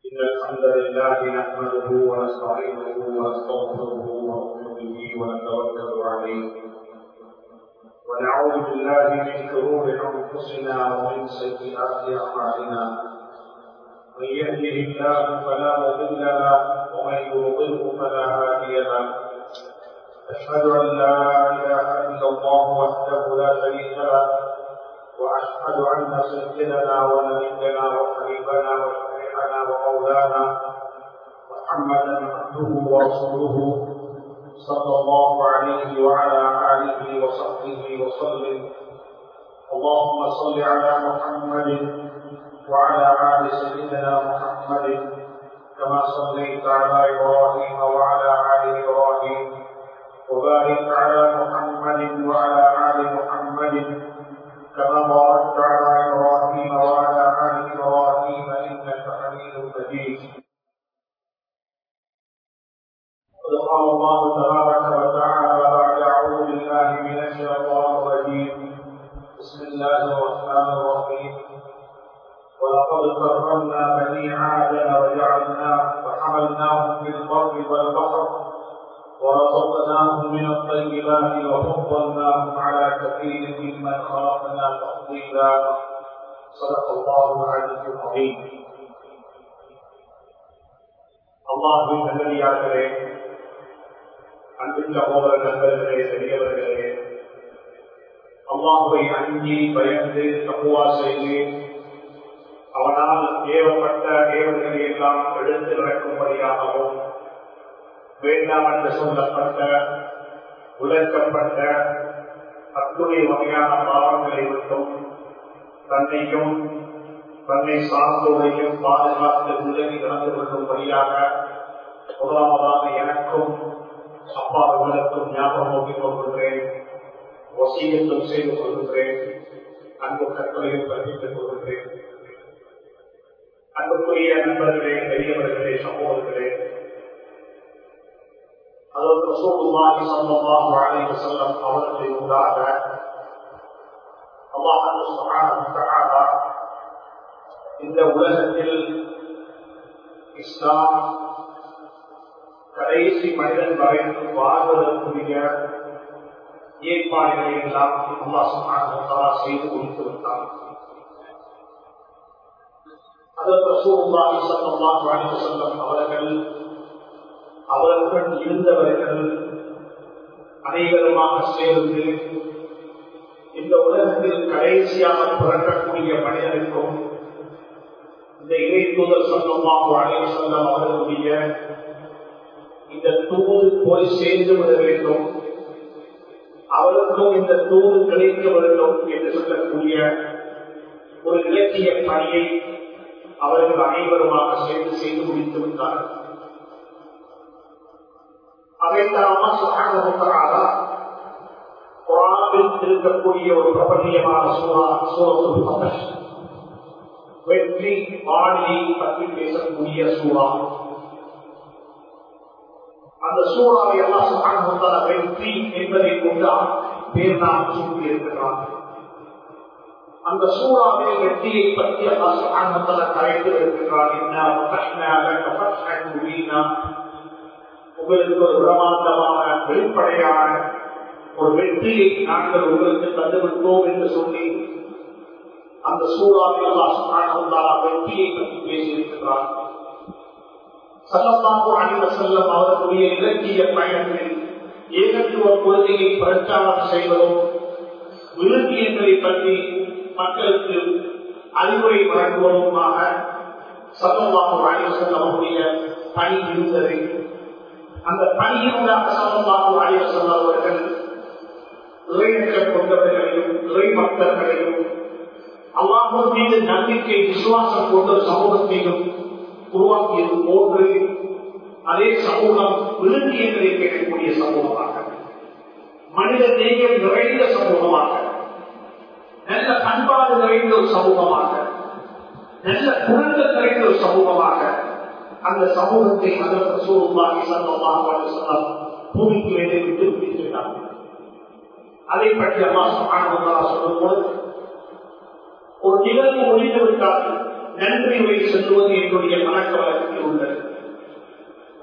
إن الحمد لله نحمده ونستعينه ونستغفره ونؤمن به ونتوكل عليه ونعوذ بالله من شرور أنفسنا ومن سيئات أعمالنا من يهده الله فلا مضل له ومن يضلله فلا هادي له أشهد أن لا إله إلا الله وحده لا شريك له وأشهد أن سيدنا ونبينا وحبيبنا وشفيعنا ومولانا محمدا عبده ورسوله صلى الله عليه وعلى آله وصحبه وسلم اللهم صل على محمد وعلى آل سيدنا محمد كما صليت على إبراهيم وعلى آل إبراهيم وبارك على محمد وعلى آل محمد كما باركت على إبراهيم وعلى آل إبراهيم إنك حميد مجيد قد قال الله تبارك وتعالى بعد أعوذ بالله من الشيطان الرجيم بسم الله الرحمن الرحيم ولقد كرمنا بني آدم وجعلناه وحملناهم في البر والبحر ورزقناهم من الطيبات وفضلناهم على كثير ممن خلقنا تفضيلا صدق الله العزيز العظيم அல்லாஹின் நல்லடியார்களே அன்பின் சகோதர நண்பர்களே பெரியவர்களே அல்லாஹுவை அஞ்சி பயந்து தப்புவா செய்து அவனால் ஏவப்பட்ட ஏவல்களை எல்லாம் எடுத்து நடக்கும்படியாகவும் வேண்டாம் என்று சொல்லப்பட்ட உழைக்கப்பட்ட அத்துணை வகையான பாவங்களை விட்டும் தன்னையும் தன்னை சார்ந்தோரையும் பாதுகாத்து உதவி நடந்து கொள்ளும்படியாக முதலாவதாக எனக்கும் அப்பாவுகளுக்கும் ஞாபகம் ஊட்டிக் கொள்கின்றேன் வசீகத்தும் செய்து கொள்கின்றேன் அன்பு கற்களையும் கற்பித்துக் கொள்கின்றேன் அன்புக்குரிய நண்பர்களே பெரியவர்களே சகோதரர்களே அதற்கு ரசூலுல்லாஹி ஸல்லல்லாஹு அலைஹி வஸல்லம் அவர்களின் ஊடாக அல்லாஹ் சுப்ஹானஹு வ தஆலா இந்த உலகத்தில் இஸ்லாம் கடைசி மனிதன் வரைக்கும் வாழ்வதற்குரிய ஏற்பாடுகளை எல்லாம் அல்லாஹ் சுப்ஹானஹு வ தஆலா செய்து கொடுத்து விட்டார் அதற்கு ரசூலுல்லாஹி ஸல்லல்லாஹு அலைஹி வஸல்லம் அவர்கள் அவர்களுடன் இருந்தவர்கள் அனைவருமாக சேர்ந்து இந்த உலகத்தில் கடைசியாக பிறக்கக்கூடிய மனிதனுக்கும் இந்த இறை தூதர் சொல்லமாக அழைத்து சொல்லம் அவர்களுடைய இந்த தூது போய் சேர்ந்து விட வேண்டும் அவருக்கும் இந்த தூது கிடைக்க வேண்டும் என்று சொல்லக்கூடிய ஒரு இலக்கிய பணியை அவர்கள் அனைவருமாக சேர்ந்து செய்து முடித்து விட்டார்கள் குரானில் இருக்கக்கூடிய ஒரு பிரபலியமான சூறா சூரத்து வெற்றி வாணியை பற்றி பேசக்கூடிய சூறா அந்த சூறாவை எல்லாம் சுகான் வெற்றி என்பதை கொண்டு பேர் நாம் சூட்டி இருக்கிறான் அந்த சூறாவில் வெற்றியை பற்றி எல்லாம் சுகான் கரைத்து இருக்கிறான் என்ன உங்களுக்கு ஒரு பிரமாண்டமான வெளிப்படையான ஒரு வெற்றியை நாங்கள் உங்களுக்கு தந்துவிட்டோம் என்று சொல்லி அந்த சூழாவில் வெற்றியை பற்றி பேசியிருக்கிறார் சல்லமாக அணிந்த செல்லம் அவர்களுடைய இலக்கிய பயணத்தில் ஏகத்துவ கொள்கையை பிரச்சாரம் செய்வதும் விருந்தியங்களை பற்றி மக்களுக்கு அறிவுரை வழங்குவதுமாக சல்லமாக அணிந்த செல்லம் அவருடைய பணி இருந்தது அந்த பணியினூடாக சமமாக அழிய சொன்னவர்கள் இறைநச்சம் கொண்டவர்களையும் இறை பக்தர்களையும் அல்லாஹர் மீது நம்பிக்கை விசுவாசம் கொண்ட சமூகத்தையும் உருவாக்கியது போன்று அதே சமூகம் விழுந்தியங்களை கேட்கக்கூடிய சமூகமாக மனித நேயம் நிறைந்த சமூகமாக நல்ல பண்பாடு நிறைந்த ஒரு சமூகமாக நல்ல குழந்தை நிறைந்த ஒரு சமூகமாக அந்த சமூகத்தை அதற்கு சூழ்நிலை சந்தமாக பூமிக்கு வேலை விட்டு விட்டுவிட்டார் அதை பற்றி அம்மா சுகானந்தா சொல்லும் பொழுது ஒரு நிகழ்வு முடிந்து விட்டால் நன்றி உரை செல்வது என்னுடைய பழக்க வழக்கம்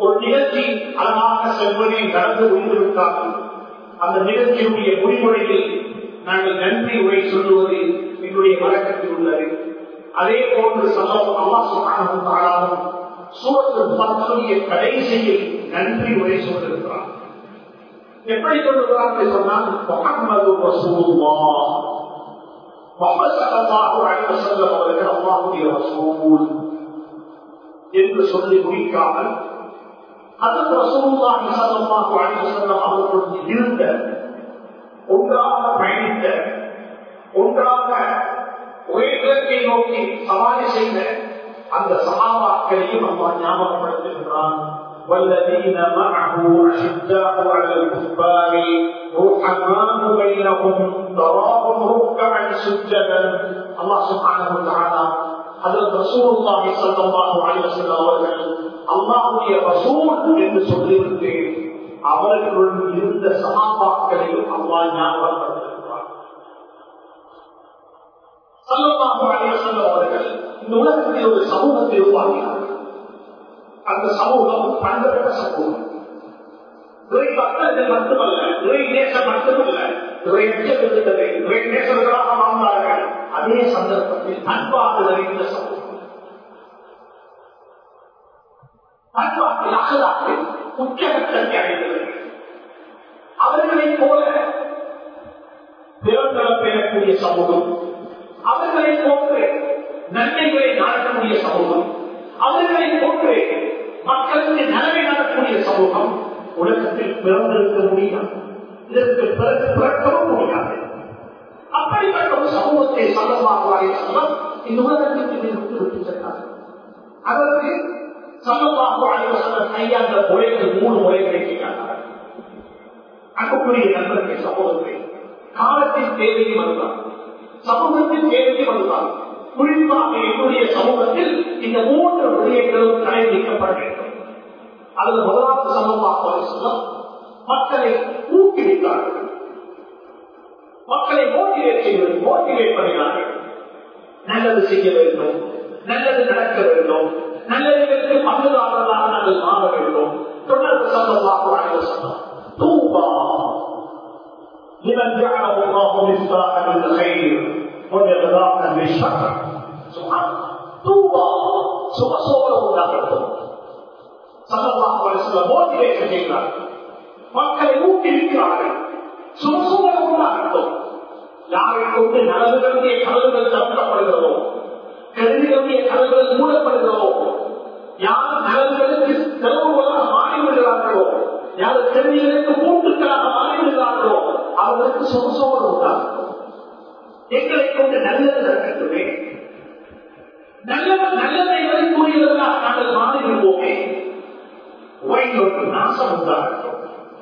ஒரு நிகழ்ச்சி அழகாக செல்வனே நடந்து முடிந்துவிட்டால் அந்த நிகழ்ச்சியுடைய முடிவுரையில் நாங்கள் நன்றி உரை சொல்லுவது என்னுடைய வழக்கத்தில் உள்ளது அதே போன்று சம்பவம் அம்மா சொன்னாலும் சூரத்தில் பத்துடைய கடைசியில் நன்றி உரை சொல்லிருக்கிறார் எப்படி சொல்லுகிறார் சொன்னால் முகமது ரசூலுல்லா முகமது சல்லல்லாஹு அலைஹி வஸல்லம் அவர்கள் அல்லாஹ்வுடைய ரசூல் என்று சொல்லி முடிக்காமல் அதற்கு ரசூலுல்லாஹி ஸல்லல்லாஹு அலைஹி வஸல்லம் அவர்களுடன் இருந்த ஒன்றாக பயணித்த ஒன்றாக ஒரே இலக்கை நோக்கி சவாரி செய்த அந்த சகாபாக்களையும் அம்மா ஞாபகப்படுத்துகின்றான் والذين معه أشداء على الكفار رحماء بينهم تراهم ركعا سجدا الله سبحانه وتعالى அதற்கு ரசூலுல்லாஹி ஸல்லல்லாஹு அலைஹி வஸல்லம் அவர்கள் அல்லாஹ்வுடைய ரசூல் என்று சொல்லிவிட்டு அவர்களுடன் இருந்த சகாபாக்களையும் அல்லாஹ் ஞாபகப்படுத்துகிறார் ஸல்லல்லாஹு அலைஹி வஸல்லம் அவர்கள் இந்த உலகத்தில் ஒரு சமூகத்தை உருவாக்கினார்கள் அந்த சமூகம் பண்பட்ட சமூகம் இறை பக்தர்கள் மட்டுமல்ல இறை நேசம் மட்டுமல்ல இறை எச்சம் இருந்தது இறை நேசர்களாக வாழ்ந்தார்கள் அதே சந்தர்ப்பத்தில் அன்பாக நிறைந்த சமூகம் அன்பாக்கில் அகலாக்கில் உச்சகட்டத்தை அடைந்தது அவர்களைப் போல பிறந்தளம் பெறக்கூடிய சமூகம் அவர்களைப் போன்று நன்மைகளை நடக்கக்கூடிய சமூகம் அவர்களை போன்று மக்களுக்கு நலவை நடக்கக்கூடிய சமூகம் உலகத்தில் பிறந்திருக்க முடியாது இதற்கு பிறகு பிறக்கவும் முடியாது அப்படிப்பட்ட ஒரு சமூகத்தை சமமாக சொல்லம் இந்த உலகத்திற்கு விட்டு விட்டு சென்றார்கள் அதற்கு சமமாக அனைவசம் கையாண்ட முறைகள் மூணு முறைகளை கையாண்டார்கள் அன்புக்குரிய நண்பர்கள் சமூகத்தை காலத்தின் தேவையும் வந்தார் சமூகத்தின் தேவையும் வந்தார் குறிப்பாக என்னுடைய சமூகத்தில் இந்த மூன்று விடயங்களும் கடைபிடிக்கப்பட வேண்டும் அதில் முதலாவது சமூகமாக சொல்லம் மக்களை ஊக்குவித்தார்கள் மக்களை மோட்டிவேட் செய்வது மோட்டிவேட் பண்ணினார்கள் நல்லது செய்ய வேண்டும் நல்லது நடக்க வேண்டும் நல்லதுகளுக்கு பங்குதாரர்களாக நாங்கள் மாற வேண்டும் தொடர்பு சம்பந்தமாக சொன்னோம் தூபா لمن جعله الله مفتاحا للخير ومغلاقا للشر سبحان الله தூபா சுபசோட உண்டாகட்டும் சல்லல்லாஹு அலைஹி வஸல்லம் மோட்டிவேஷன் செய்கிறார்கள் மக்களை ஊக்குவிக்கிறார்கள் சுபசோட உண்டாகட்டும் யாரை கொண்டு நலவுகளுடைய கதவுகள் தடுக்கப்படுகிறதோ கருவிகளுடைய கதவுகள் மூடப்படுகிறதோ யார் நலவுகளுக்கு செலவுகளாக மாறிவிடுகிறார்களோ யார் கருவிகளுக்கு மூட்டுக்களாக மாறிவிடுகிறார்களோ அவர்களுக்கு சுபசோடு உண்டாகட்டும் எங்களை கொண்டு நல்லது நடக்கட்டுமே நல்லவன் நல்லதை எதை கூறியவர்களாக நாங்கள் மாறிவிடுவோமே வைகொண்டு நாசம் உண்டாகட்டும்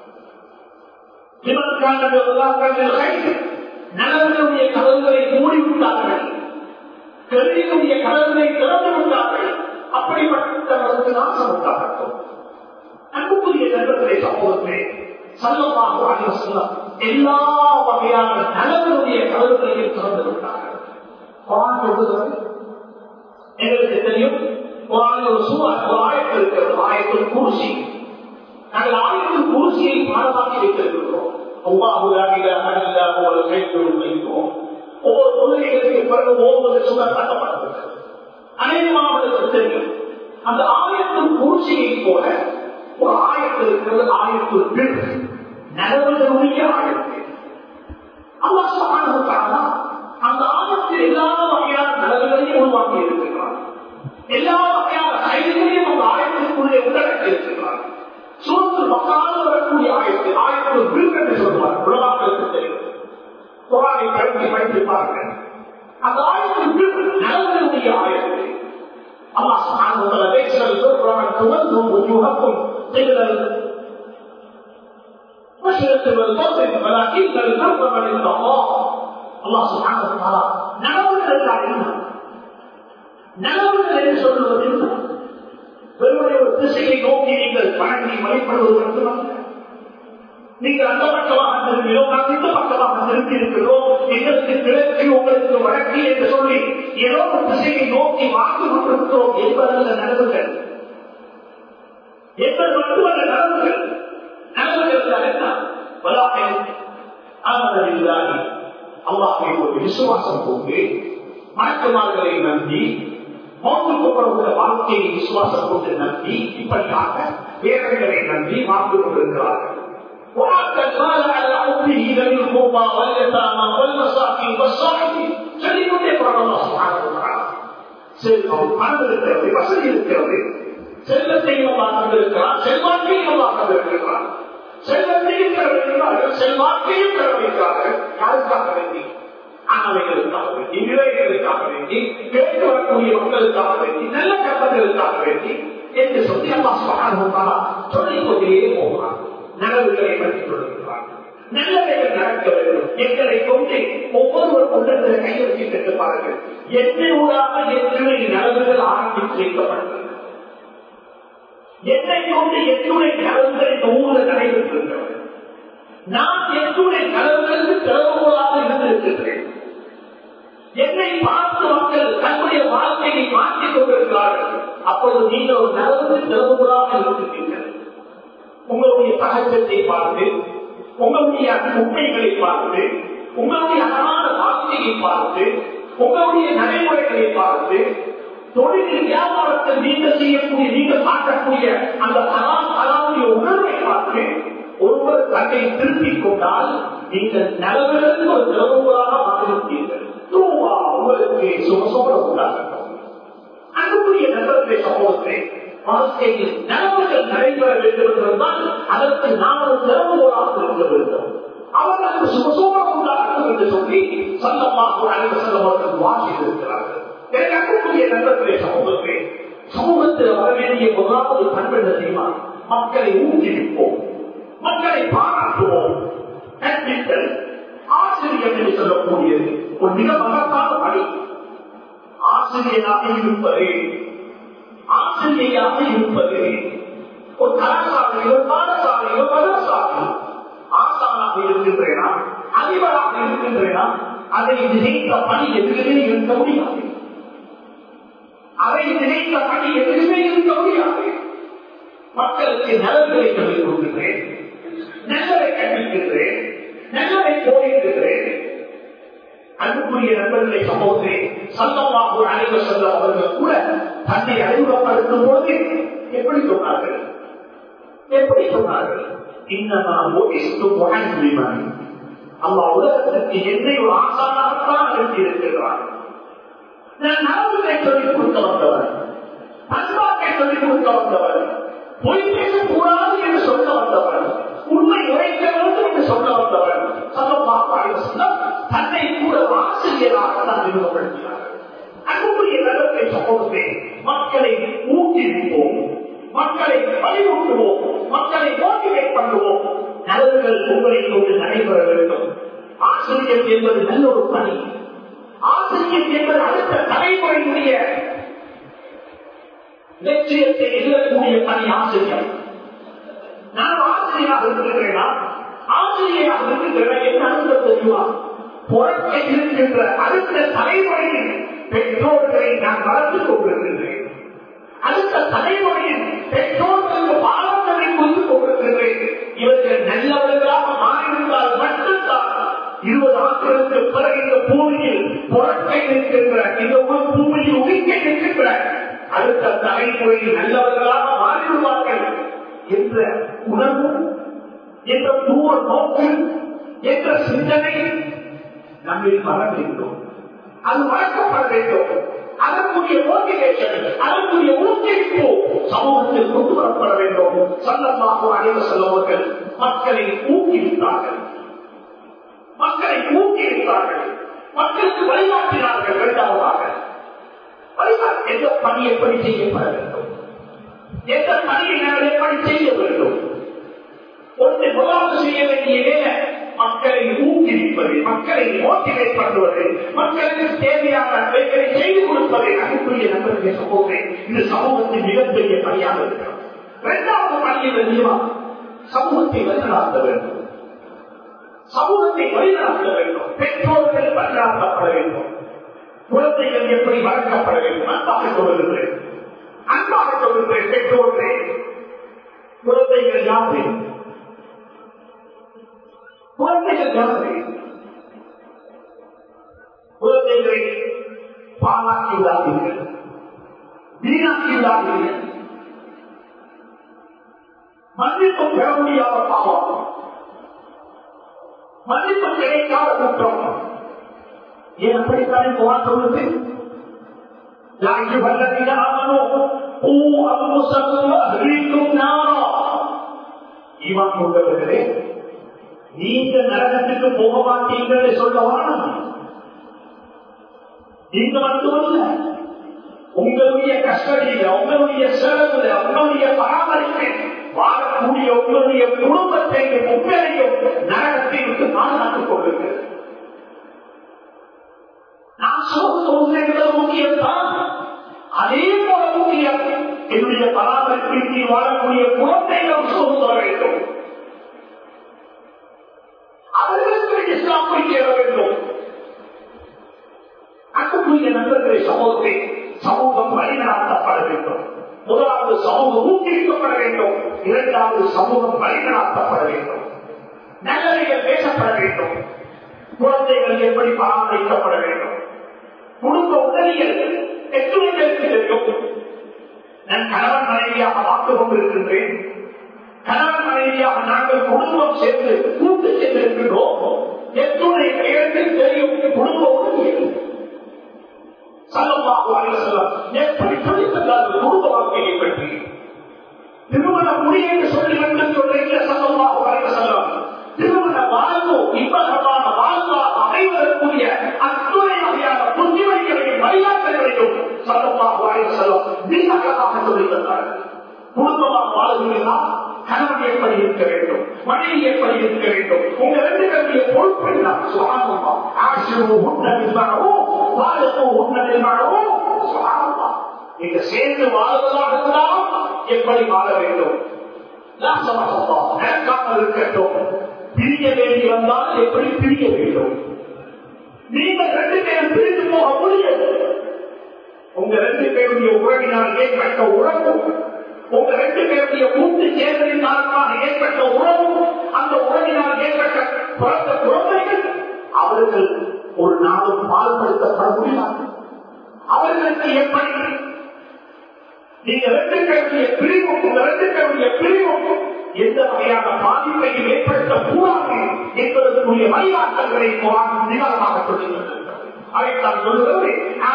நலவனுடைய கதவுகளை மூடிவிட்டார்கள் கருவியுடைய கதவுகளை திறந்து விட்டார்கள் அப்படிப்பட்டவர்களுக்கு நாசம் உண்டாகட்டும் அன்புக்குரிய நண்பர்களை சமூகத்தை சல்லமாக அனைவசல்லம் எல்லா வகையான நலவனுடைய கதவுகளையும் திறந்து விட்டார்கள் எங்களுக்கு தெரியும் ஒரு சூழல் ஒரு ஆயத்தில் இருக்கிறது ஆயத்தில் குருசி நாங்கள் ஆயத்தில் குருசியை பாடமாக்கி வைத்திருக்கிறோம் ஒவ்வொரு தொழில்களுக்கு பிறகு ஒவ்வொரு சுவர் கட்டப்பட்டிருக்கிறது அநேகமானவர்களுக்கு தெரியும் அந்த ஆயத்தின் குருசியை போல ஒரு ஆயத்தில் இருக்கிறது ஆயத்தில் பின் நலவர்களுடைய ஆயத்து அல்லா சமானதுக்காக அந்த ஆயத்தில் எல்லா வகையான நலவுகளையும் உருவாக்கி இருக்கிறார் எல்லா வகையான கைதிகளையும் அந்த ஆயத்திற்குள்ளே உள்ளடக்கி இருக்கிறார் சூழ்ந்து மக்களால் வரக்கூடிய ஆயத்து ஆயத்தில் பின் என்று சொல்வார் உலகாக்களுக்கு தெரியும் குரானை படித்து படித்து பாருங்கள் அந்த ஆயத்தில் பின் நலவுகளுடைய ஆயத்து அல்லா சமானதுல பேசுகிறது துவந்தும் உத்தியோகக்கும் செய்தல் مشرق والمغرب ولكن الفرق من الله الله سبحانه وتعالى நனவுகள் என்ன நனவுகள் என்று சொல்லுவது என்ன வெறுமனே ஒரு திசையை நோக்கி நீங்கள் வணங்கி வழிபடுவது மட்டுமல்ல நீங்கள் அந்த பக்கமாக திரும்பினோம் நாங்கள் இந்த பக்கமாக திரும்பி இருக்கிறோம் எங்களுக்கு கிழக்கு உங்களுக்கு வழக்கு என்று சொல்லி ஏதோ ஒரு திசையை நோக்கி வாழ்ந்து கொண்டிருக்கிறோம் என்பதல்ல நனவுகள் என்பது விசுவாசம் கொண்டு மணக்குமார்களை நம்பி மௌத்துக்கப்படுகிற வாழ்க்கையை விசுவாசம் கொண்டு நம்பி இப்படியாக வேதங்களை நம்பி வாழ்ந்து கொண்டிருக்கிறார்கள் وآتى المال على حبه ذوي القربى واليتامى والمساكين والصالحين சொல்லிக்கொண்டே போறோம் செல்வம் பணம் இருக்கிறது வசதி இருக்கிறது செல்வத்தையும் வாழ்ந்திருக்கிறார் செல்வாக்கையும் வாழ்ந்திருக்கிறார் செல்வத்தையும் பெற வைக்கிறார்கள் செல்வாக்கையும் பெற வைக்கிறார்கள் யாருக்காக வேண்டி அண்ணவைகளுக்காக வேண்டி விவேகளுக்காக வேண்டி கேட்டு வரக்கூடிய மக்களுக்காக வேண்டி நல்ல கற்பர்களுக்காக வேண்டி என்று சொல்லி அல்லா சுகாதாரா சொல்லிக் கொண்டே போகிறார் நலவுகளை பற்றி சொல்லுகிறார் நல்லவைகள் நடக்க வேண்டும் எங்களை கொண்டு ஒவ்வொருவர் கொண்டு கையெழுத்தி பெற்று பாருங்கள் எத்தனை ஊடாக எத்தனை நலவுகள் ஆரம்பித்து வைக்கப்பட்டது என்னை கொண்டு எத்துணை நலவுகள் இந்த ஊரில் நடைபெற்றிருக்கிறது நான் எத்துணை நலவுகளுக்கு திறவுகோலாக இருந்திருக்கிறேன் என்னை பார்த்து மக்கள் தன்னுடைய வாழ்க்கையை மாற்றிக் கொண்டிருக்கிறார்கள் அப்பொழுது நீங்கள் ஒரு நலவுக்கு திறவுகோலாக இருந்திருக்கிறீர்கள் உங்களுடைய சகஜத்தை பார்த்து உங்களுடைய உண்மைகளை பார்த்து உங்களுடைய அழகான வாழ்க்கையை பார்த்து உங்களுடைய நடைமுறைகளை பார்த்து தொழிலில் வியாபாரத்தில் நீங்கள் செய்யக்கூடிய நீங்கள் காட்டக்கூடிய அந்த அலாம் அலாவுடைய உணர்வை பார்த்து ஒருவர் தன்னை திருப்பிக் கொண்டால் நீங்கள் நலவிலிருந்து ஒரு நிலவுகளாக மாறிவிட்டீர்கள் தூவா உங்களுக்கு சுகசோட உண்டாகட்டும் அன்புக்குரிய நண்பர்களை சமூகத்தை வாழ்க்கையில் நலவுகள் நடைபெற வேண்டும் என்றால் அதற்கு நாம் ஒரு திறவுகோலாக இருக்க வேண்டும் அவர்களுக்கு சுகசோகம் உண்டாகட்டும் என்று சொல்லி சல்லமாக அனைவர் செல்லவர்கள் வாசித்திருக்கிறார்கள் எனக்கு அன்புக்குரிய நண்பர்களே சமூகத்தை சமூகத்தில் வர வேண்டிய முதலாவது பண்பு என்ன தெரியுமா மக்களை ஊக்குவிப்போம் மக்களை பாராட்டுவோம் கற்பித்தல் ஆசிரியர் என்று சொல்லக்கூடியது ஒரு மிக மகத்தான பணி ஆசிரியராக இருப்பது ஆசிரியையாக இருப்பது ஒரு கலாசாலையோ பாடசாலையோ மதசாலையோ ஆசானாக இருக்கின்றேனா அதிபராக இருக்கின்றேனா அதை நினைத்த பணி எதிரே இருக்க முடியாது அதை நினைத்த பணி எதிரே இருக்க முடியாது மக்களுக்கு நலன்களை சொல்லிக் கொடுக்கின்றேன் நல்லதை கற்பிக்கின்றேன் நல்லதை போயிருக்கிறேன் அன்புக்குரிய நண்பர்களை சம்பவத்தை சந்தமாக அனைவர் செல்ல அவர்கள் கூட தன்னை அறிமுகப்படுத்தும் போது எப்படி சொன்னார்கள் எப்படி சொன்னார்கள் அம்மா உலகத்திற்கு என்னை ஒரு ஆசானாகத்தான் அனுப்பியிருக்கிறார் நான் நலவுகளை சொல்லிக் கொடுக்க வந்தவர் பண்பாட்டை சொல்லிக் கொடுக்க வந்தவர் பொய் பேசக்கூடாது என்று சொல்ல வந்தவர் உண்மை உரைக்க வேண்டும் என்று சொல்ல வந்தவர் தன்னை கூட ஆசிரியராக தான் அறிமுகப்படுத்தினார் அன்புக்குரிய நலத்தை சமூகத்தை மக்களை ஊக்குவிப்போம் மக்களை வலியுறுத்துவோம் மக்களை மோட்டிவேட் பண்ணுவோம் நலன்கள் உங்களை கொண்டு நடைபெற வேண்டும் ஆசிரியர் என்பது நல்ல ஒரு பணி ஆசிரியர் என்பது அடுத்த தலைமுறையினுடைய லட்சியத்தை எழுதக்கூடிய பணி ஆசிரியர் நான் ஆசிரியராக இருக்கிறேனா ஆசிரியராக இருக்கின்றன என்ன அனுபவம் தெரியுமா புறக்க இருக்கின்ற அடுத்த தலைமுறையின் பெற்றோர்களை நான் வளர்த்துக் கொண்டிருக்கின்றேன் அடுத்த தலைமுறையின் பெற்றோர்களுக்கு பாடங்களை கொடுத்துக் கொண்டிருக்கின்றேன் இவர்கள் நல்லவர்களாக மாறியிருந்தால் மட்டும்தான் இருபது ஆண்டுகளுக்கு பிறகு இந்த பூமியில் புறக்கை இருக்கின்ற இந்த ஒரு பூமியில் உயிர்க்க இருக்கின்ற அடுத்த தலைமுறையில் நல்லவர்களாக மாறிவிடுவார்கள் என்ற உணர்வு என்ற தூர நோக்கு என்ற சிந்தனை நம்மில் வர வேண்டும் அது வளர்க்கப்பட வேண்டும் அதற்குரிய மோட்டிவேஷன் அதற்குரிய ஊக்குவிப்பு சமூகத்தில் கொண்டு வரப்பட வேண்டும் சல்லமாக அனைவர் செல்வர்கள் மக்களை ஊக்குவித்தார்கள் மக்களை ஊக்குவித்தார்கள் மக்களுக்கு வழிகாட்டினார்கள் இரண்டாவதாக வழிகாட்டு எந்த பணி எப்படி செய்யப்பட வேண்டும் எந்த பணியை நாங்கள் எப்படி செய்ய வேண்டும் ஒன்று முதலாவது செய்ய வேண்டிய வேலை மக்களை ஊக்குவிப்பது மக்களை மோட்டிவேட் பண்ணுவது மக்களுக்கு தேவையானவைகளை செய்து கொடுப்பதை அன்புக்குரிய நண்பர்களை சமூகத்தை இது சமூகத்தின் மிகப்பெரிய பணியாக இருக்கிறது இரண்டாவது பணியை தெரியுமா சமூகத்தை வழிநடத்த வேண்டும் சமூகத்தை வழிநடத்த வேண்டும் பெற்றோர்கள் வழிநடத்தப்பட வேண்டும் குழந்தைகள் எப்படி வளர்க்கப்பட வேண்டும் அன்பாக சொல்லுகிறேன் அன்பாக சொல்லுகிறேன் பெற்றோர்களே குழந்தைகள் யாரு குழந்தைகள் யாரு குழந்தைகளை பாலாக்கி விடாதீர்கள் வீணாக்கி விடாதீர்கள் மன்னிப்பு பெற முடியாத பாவம் மன்னிப்பு கிடைக்காத குற்றம் ஏன் அப்படித்தானே போவான் சொல்லுது يا أيها الذين آمنوا قوا أنفسكم وأهليكم نارا ஈமான் கொண்டவர்களே நீங்க நரகத்துக்கு போக மாட்டீங்கன்னு சொல்லவான நீங்க மட்டுமல்ல உங்களுடைய கஷ்டடியில உங்களுடைய செலவுல உங்களுடைய பராமரிப்பில் வாழக்கூடிய உங்களுடைய குடும்பத்தை உங்களையும் நரகத்தை விட்டு பாதுகாத்துக் கொள்ளுங்கள் நான் சொல்வது முக்கியம் தான் அதே போல முக்கியம் என்னுடைய பராமரிப்பிற்கு வாழக்கூடிய குழந்தைகள் சோறு தர வேண்டும் அவர்களுக்கு இஸ்லாம் போய் சேர வேண்டும் அன்புக்குரிய நண்பர்களை சமூகத்தை சமூகம் வழிநடத்தப்பட வேண்டும் முதலாவது சமூகம் ஊக்குவிக்கப்பட வேண்டும் இரண்டாவது சமூகம் வழிநடத்தப்பட வேண்டும் நல்லவைகள் பேசப்பட வேண்டும் குழந்தைகள் எப்படி பராமரிக்கப்பட வேண்டும் குடும்ப உதவிகள் எத்துணைகளுக்கு தெரியும் நான் கணவன் மனைவியாக பார்த்துக் கொண்டிருக்கின்றேன் கணவன் மனைவியாக நாங்கள் குடும்பம் சேர்ந்து கூட்டு சேர்ந்திருக்கின்றோம் எத்துணை பெயர்கள் தெரியும் குடும்ப உதவிகள் சல்லமாக செல்லம் எப்படி சொல்லித்தந்தார்கள் குடும்ப வாழ்க்கையை பற்றி திருமண முடி என்று சொல்லி வேண்டும் சொல்றீங்க சல்லமாக செல்லம் திருமண வாழ்வு இன்பகரமான வாழ்வாக அமைவதற்குரிய அத்துணை வகையான புத்திமைகளையும் மரியாதைகளையும் சல்லமாக செல்லம் நீங்களாக சொல்லி தந்தார்கள் குடும்பமாக வாழ்கிறீர்களா கணவன் எப்படி இருக்க வேண்டும் மனைவி எப்படி இருக்க வேண்டும் உங்க ரெண்டு பேருடைய பொறுப்பு என்ன சுகாதாரமா ஆசிரியோ உன்னதில்மாகவும் வாழப்போ உன்னதில்மாகவும் சுகாதாரமா நீங்க சேர்ந்து வாழ்வதாக இருந்தாலும் எப்படி வாழ வேண்டும் நடக்காமல் இருக்கட்டும் பிரிய வேண்டி வந்தால் எப்படி பிரிய வேண்டும் நீங்கள் ரெண்டு பேரும் பிரிந்து போக முடியாது உங்க ரெண்டு பேருடைய உறவினால் ஏற்பட்ட உறவு உங்க ரெண்டு பேருடைய கூட்டு சேர்ந்ததின் காரணமாக ஏற்பட்ட உறவு அந்த உறவினால் ஏற்பட்ட பிறந்த குழந்தைகள் அவர்கள் ஒரு நாளும் பால்படுத்தப்பட முடியாது அவர்களுக்கு எப்படி நீங்க ரெண்டு பேருடைய பிரிவும் உங்க ரெண்டு பேருடைய பிரிவும் எந்த வகையான பாதிப்பையும் ஏற்படுத்த கூடாது என்பதற்குரிய வழிகாட்டல்களை நிதானமாக சொல்லுகிறது அதைத்தான் சொல்லுகிறது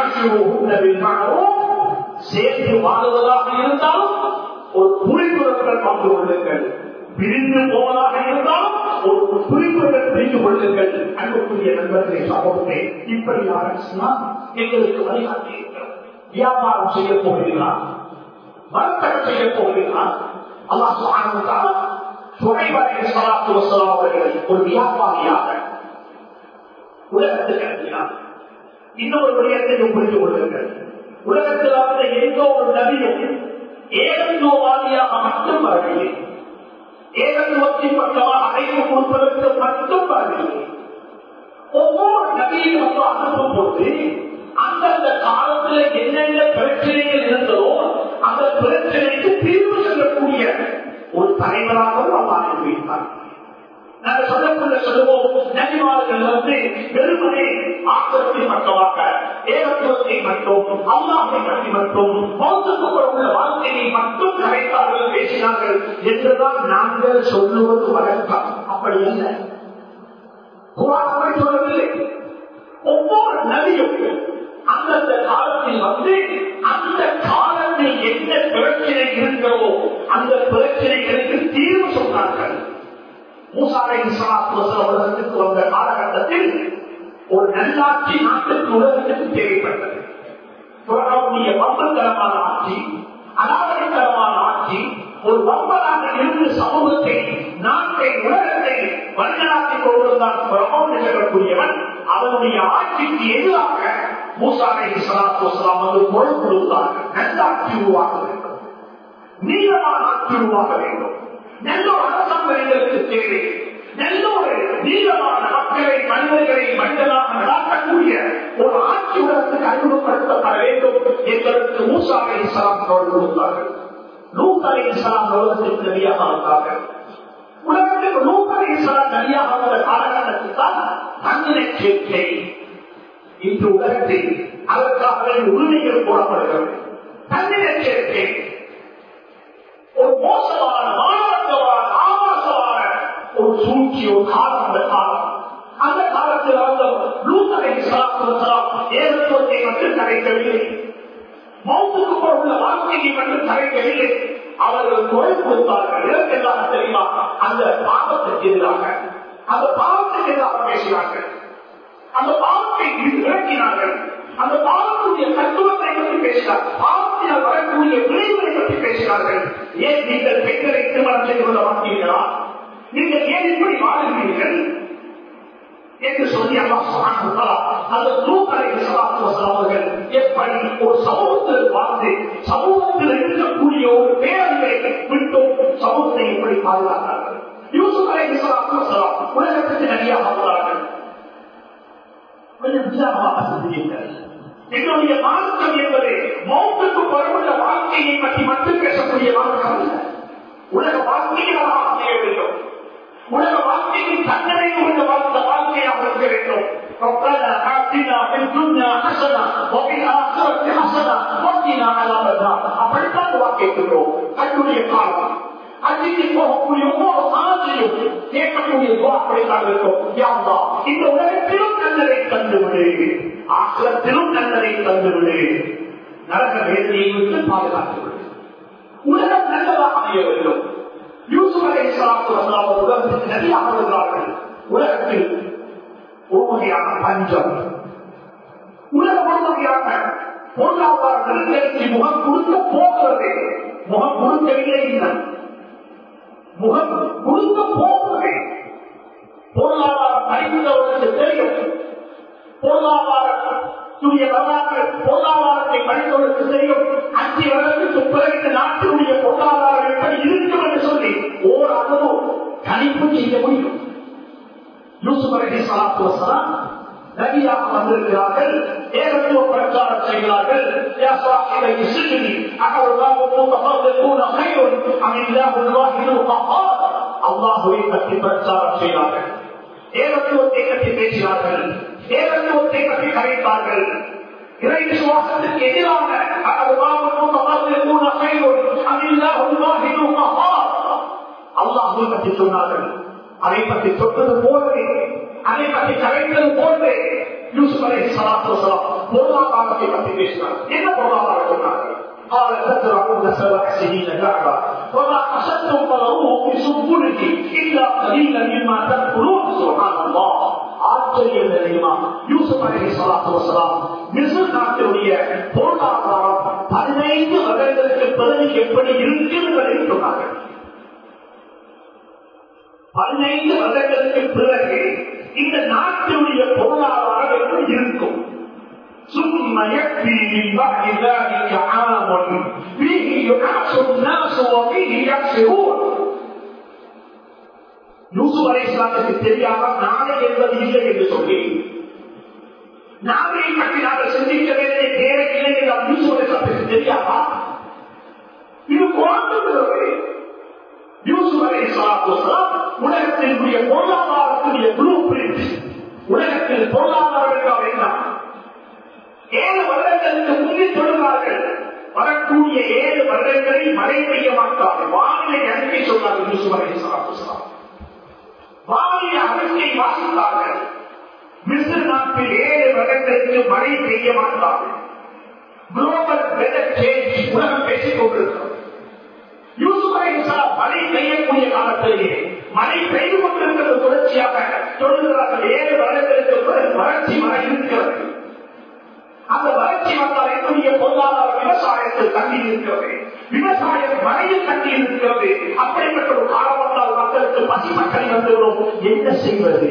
சேர்ந்து வாழ்வதாக இருந்தாலும் ஒரு புரிந்துணர்வுடன் பங்கு கொள்ளுங்கள் பிரிந்து போவதாக இருந்தாலும் ஒரு புரிந்துணர்வுடன் பிரிந்து கொள்ளுங்கள் அன்புக்குரிய நண்பர்களை சமூகத்தை இப்படியாக எங்களுக்கு வழிகாட்டி இருக்கிறோம் வியாபாரம் செய்ய போகிறீர்களா வர்த்தகம் செய்ய போகிறீர்களா அல்லா சுகாதார சுகைவாரி சலாத்து வசலாம் அவர்களை ஒரு வியாபாரியாக உலகத்துக்கு அனுப்பினார் இன்னொரு விடயத்தையும் புரிந்து கொள்ளுங்கள் உலகத்தில் வந்த எந்த ஒரு நபியும் ஏகத்துவவாதியாக மட்டும் வரவில்லை ஏகத்துவத்தின் பக்கமாக அழைப்பு கொடுப்பதற்கு மட்டும் வரவில்லை ஒவ்வொரு நபியும் வந்து அனுப்பும் போது அந்தந்த காலத்தில் என்னென்ன பிரச்சனைகள் இருந்ததோ அந்த பிரச்சனைக்கு தீர்வு சொல்லக்கூடிய ஒரு தலைவராகவும் அல்லா அனுப்பியிருந்தார் நாங்கள் சொல்லக்குள்ள சொல்லுவோம் நபிமார்கள் வந்து வெறுமனே ஆக்கிரத்தின் மட்டுமாக ஏகத்துவத்தை மட்டும் அல்லாஹை பற்றி மட்டும் மௌத்துக்கு உள்ள வாழ்க்கையை மட்டும் கரைத்தார்கள் பேசினார்கள் என்றுதான் நாங்கள் சொல்லுவது வழக்கம் அப்படி அல்ல குரான் சொல்லவில்லை ஒவ்வொரு நபியும் அந்தந்த காலத்தில் வந்து அந்த காலத்தில் என்ன பிரச்சனை இருக்கிறதோ அந்த பிரச்சனைகளுக்கு தீர்வு சொன்னார்கள் மூசாலை உலகத்துக்கு வந்த காலகட்டத்தில் ஒரு நல்லாட்சி நாட்டுக்கு உலகத்துக்கு தேவைப்பட்டது புறக்கூடிய வம்பத்தரமான ஆட்சி அனாவரித்தரமான ஆட்சி ஒரு வம்பலாக இருந்து சமூகத்தை நாட்டை உலகத்தை வழிநடாத்திக் கொண்டிருந்தான் பிரபம் நிகழக்கூடியவன் அவனுடைய ஆட்சிக்கு எதிராக மூசாலை சலாத்து வசலாம் வந்து பொருள் கொடுத்தார்கள் நல்ல ஆட்சி உருவாக்க வேண்டும் நீளமான ஆட்சி உருவாக்க வேண்டும் நல்ல ஒரு அரசாங்கம் எங்களுக்கு தேவை நல்ல ஒரு நீளமான மக்களை மனிதர்களை மனிதனாக நடாக்கக்கூடிய ஒரு ஆட்சி உலகத்துக்கு அறிமுகப்படுத்தப்பட வேண்டும் என்பதற்கு மூசா அலி இஸ்லாம் கொடுத்தார்கள் லூத் அலி இஸ்லாம் உலகத்திற்கு நபியாக வந்தார்கள் உலகத்துக்கு லூத் அலி இஸ்லாம் நபியாக வந்த காலகட்டத்தில் தான் தன்னிலை சேர்க்கை இன்று உலகத்தில் அதற்காக உரிமைகள் போடப்படுகிறது தண்ணீர் சேர்க்கை ஒரு மோசமான மாணவர்களான ஆபாசமான ஒரு சூழ்ச்சி ஒரு காலம் அந்த காலம் அந்த காலத்தில் அந்த லூத்தரை ஏகத்துவத்தை மட்டும் தடைக்கவில்லை மௌத்துக்கு போன்ற வாழ்க்கையை மட்டும் தடைக்கவில்லை அவர்கள் குரல் கொடுத்தார்கள் இதற்கெல்லாம் தெரியுமா அந்த பாவத்துக்கு எதிராக அந்த பாவத்துக்கு எதிராக பேசினார்கள் அந்த பாவத்தை விளக்கினார்கள் அந்த பாவத்துடைய தத்துவத்தை பற்றி பேசினார் பாவத்தினால் வரக்கூடிய விளைவுகளை பற்றி பேசினார்கள் ஏன் நீங்கள் பெண்களை திருமணம் செய்து கொள்ள மாட்டீர்களா நீங்கள் ஏன் இப்படி வாழுகிறீர்கள் என்று சொல்லி அந்த தூக்கலை அவர்கள் எப்படி ஒரு சமூகத்தில் வாழ்ந்து சமூகத்தில் இருக்கக்கூடிய ஒரு பேரங்களை விட்டும் சமூகத்தை எப்படி பாதுகாத்தார்கள் யூசுப் அலை உலகத்துக்கு நடிகாக வந்தார்கள் கொஞ்சம் விசாரமாக சிந்தியுங்கள் என்னுடைய மார்க்கம் என்பது மௌத்துக்கு பரவுள்ள வாழ்க்கையை பற்றி மட்டும் பேசக்கூடிய மார்க்கம் அல்ல உலக வாழ்க்கையாக அமைய வேண்டும் உலக வாழ்க்கையின் தண்டனை உள்ள வாழ்ந்த வாழ்க்கையாக இருக்க வேண்டும் ربنا آتنا في الدنيا حسنة وفي الآخرة حسنة وقنا عذاب النار அப்படித்தான் வாக்கிட்டுள்ளோம் கண்ணுடைய காலம் அன்றைக்கு போகக்கூடிய ஒவ்வொரு சாதனையும் கேட்கக்கூடிய அப்படித்தான் இருக்கும் யாவா இந்த உலகத்திலும் நல்லதை தந்துவிடு ஆக்கிரத்திலும் நல்லதை தந்துவிடு நரக வேதனையை விட்டு பாதுகாத்து விடு உலகம் நல்லதாக அமைய வேண்டும் யூசுப் அலை இஸ்லாத்து உலகத்துக்கு நிறைய வருகிறார்கள் உலகத்தில் ஒரு வகையான பஞ்சம் உலக ஒரு வகையான பொருளாதார நெருக்கடிக்கு முகம் கொடுக்க போகிறது முகம் கொடுக்கவில்லை இல்லை முகம் கொடுக்க போகிறது பொருளாதாரம் அறிந்தவர்களுக்கு தெரியும் பொருளாதாரத்துடைய வரலாற்று பொருளாதாரத்தை படித்தவர்களுக்கு தெரியும் அஞ்சு வருடத்துக்கு பிறகு இந்த நாட்டினுடைய பொருளாதாரம் எப்படி இருக்கும் என்று சொல்லி ஓரளவு கணிப்பு செய்ய முடியும் யூசுப் அலி சலாத்து வசலாம் நபியாக வந்திருக்கிறார்கள் ஏகத்துவ பிரச்சாரம் செய்கிறார்கள் அல்லாஹுவை பற்றி பிரச்சாரம் செய்கிறார்கள் ஏகத்துவத்தை பற்றி பேசினார்கள் ஏகத்துவத்தை பற்றி கரைத்தார்கள் இறை விசுவாசத்துக்கு எதிரான அல்லாஹுவை பற்றி சொன்னார்கள் அதை பற்றி சொன்னது போலவே அதை பற்றி கலைந்தது போன்றே யூசுப் அலை சலாத்து பொருளாதாரத்தை பற்றி பேசினார் என்ன பொருளாதாரம் சொன்னார்கள் قال تزرعون سبع سنين دعوة وما حسدتم فذروه في سنبله إلا قليلا مما تأكلون سبحان الله ஆச்சரியம் தெரியுமா யூசுப் அலி சலாத்து வசலாம் மிஸ்ர் நாட்டினுடைய பொருளாதாரம் பதினைந்து வருடங்களுக்கு பிறகு எப்படி இருக்கிறது சொன்னார்கள் பதினைந்து வருடங்களுக்கு பிறகு இந்த நாட்டினுடைய பொருளாதாரம் எப்படி இருக்கும் ثم يكفي من بعد ذلك عام فيه يعاش الناس وفيه يكسرون யூசுப் அலை இஸ்லாத்துக்கு தெரியாம நாளை என்பது இல்லை என்று சொல்லி நாளை பற்றி நாங்கள் சிந்திக்க வேண்டிய தேவையில்லை என்று யூசுப் அலை இஸ்லாத்துக்கு தெரியாமா இது குழந்தை யூசுப் அலை இஸ்லாத்து உலகத்தினுடைய பொருளாதாரத்துடைய ப்ளூ பிரிண்ட் உலகத்தில் பொருளாதாரம் என்றால் என்ன ஏழு வருடங்களுக்கு முன்னே சொல்லுவார்கள் வரக்கூடிய ஏழு வருடங்களில் மழை பெய்ய மாட்டார்கள் வானிலை அறிக்கை சொன்னார்கள் யூசுப் அலை இஸ்லாத்து வானிலை அறிக்கை வாசித்தார்கள் மிஸ்ர் நாட்டில் ஏழு வருடங்களுக்கு மழை பெய்ய மாட்டார்கள் குளோபல் வெதர் சேஞ்ச் உலகம் பேசிக் கொண்டிருக்கிறது மழை பெய்யக்கூடிய காலத்திலேயே மழை பெய்து கொண்டிருக்கிறது தொடர்ச்சியாக சொல்லுகிறார்கள் ஏழு வருடங்களுக்கு வறட்சி மழை இருக்கிறது அந்த வறட்சி வந்தால் என்னுடைய பொருளாதார விவசாயத்தில் தண்ணி இருக்கிறது விவசாயம் மழையில் தண்ணி இருக்கிறது அப்படிப்பட்ட ஒரு காலம் வந்தால் மக்களுக்கு பசி மக்கள் வந்துவிடும் என்ன செய்வது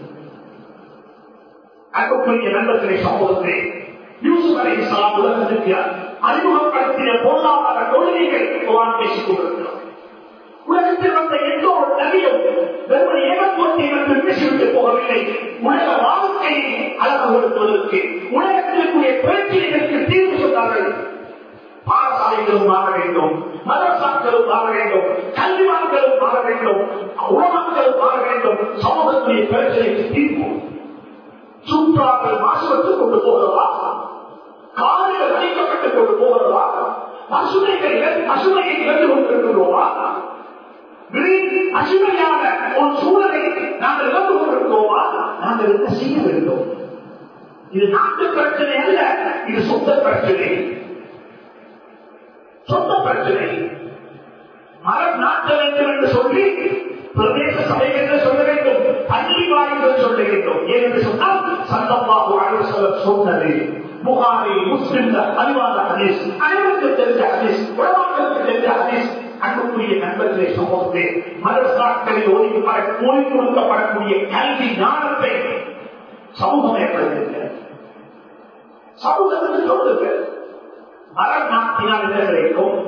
அன்புக்குரிய நண்பர்களே சமூகத்திலே யூசுப் அலை இஸ்லாம் உலகத்திற்கு அறிமுகப்படுத்திய பொருளாதார கொள்கைகள் குரான் பேசிக் கொண்டிருக்கிறது உலகத்தில் வந்த எந்த ஒரு நபியும் வெறும் ஏகத்துவத்தை மட்டும் பேசிவிட்டு போகவில்லை உலக வாழ்க்கையை அழகுபடுத்துவதற்கு உலகத்திற்குரிய பிரச்சனைகளுக்கு தீர்வு சொன்னார்கள் பாடசாலைகளும் மாற வேண்டும் மதசாக்களும் மாற வேண்டும் கல்விமான்களும் மாற வேண்டும் உணவக்களும் மாற வேண்டும் சமூகத்துடைய பிரச்சனைக்கு தீர்வு சுற்றாக்கள் மாசுபட்டுக் கொண்டு போகிறதா காடுகள் அழிக்கப்பட்டுக் கொண்டு போகிறதா பசுமைகள் பசுமையை இழந்து கொண்டிருக்கிறோமா அசுமையான ஒரு சூழலை நாங்கள் இழந்து கொண்டிருக்கிறோமா நாங்கள் என்ன செய்ய வேண்டும் இது நாட்டு பிரச்சனை அல்ல இது சொந்த பிரச்சனை சொந்த பிரச்சனை மரம் நாட்ட வேண்டும் என்று சொல்லி பிரதேச சபைகள் சொல்ல வேண்டும் பள்ளி வாய்கள் சொல்ல வேண்டும் ஏனென்று சொன்னால் சந்தமாக சொல்ல சொன்னது புகாரி முஸ்லிம் அறிவாத ஹதீஸ் அனைவருக்கு தெரிஞ்ச ஹதீஸ் உலமாக்களுக்கு தெரிஞ்ச ஹதீஸ் அன்புக்குரிய நண்பர்களே சமூகத்தே மதசாக்களில் ஓய்வு ஓய்வு கொடுக்கப்படக்கூடிய கல்வி ஞானத்தை சமூகம் ஏற்படுத்துகிறது சமூகத்துக்கு சொல்லுங்க மரம் நாட்டினால் என்ன கிடைக்கும்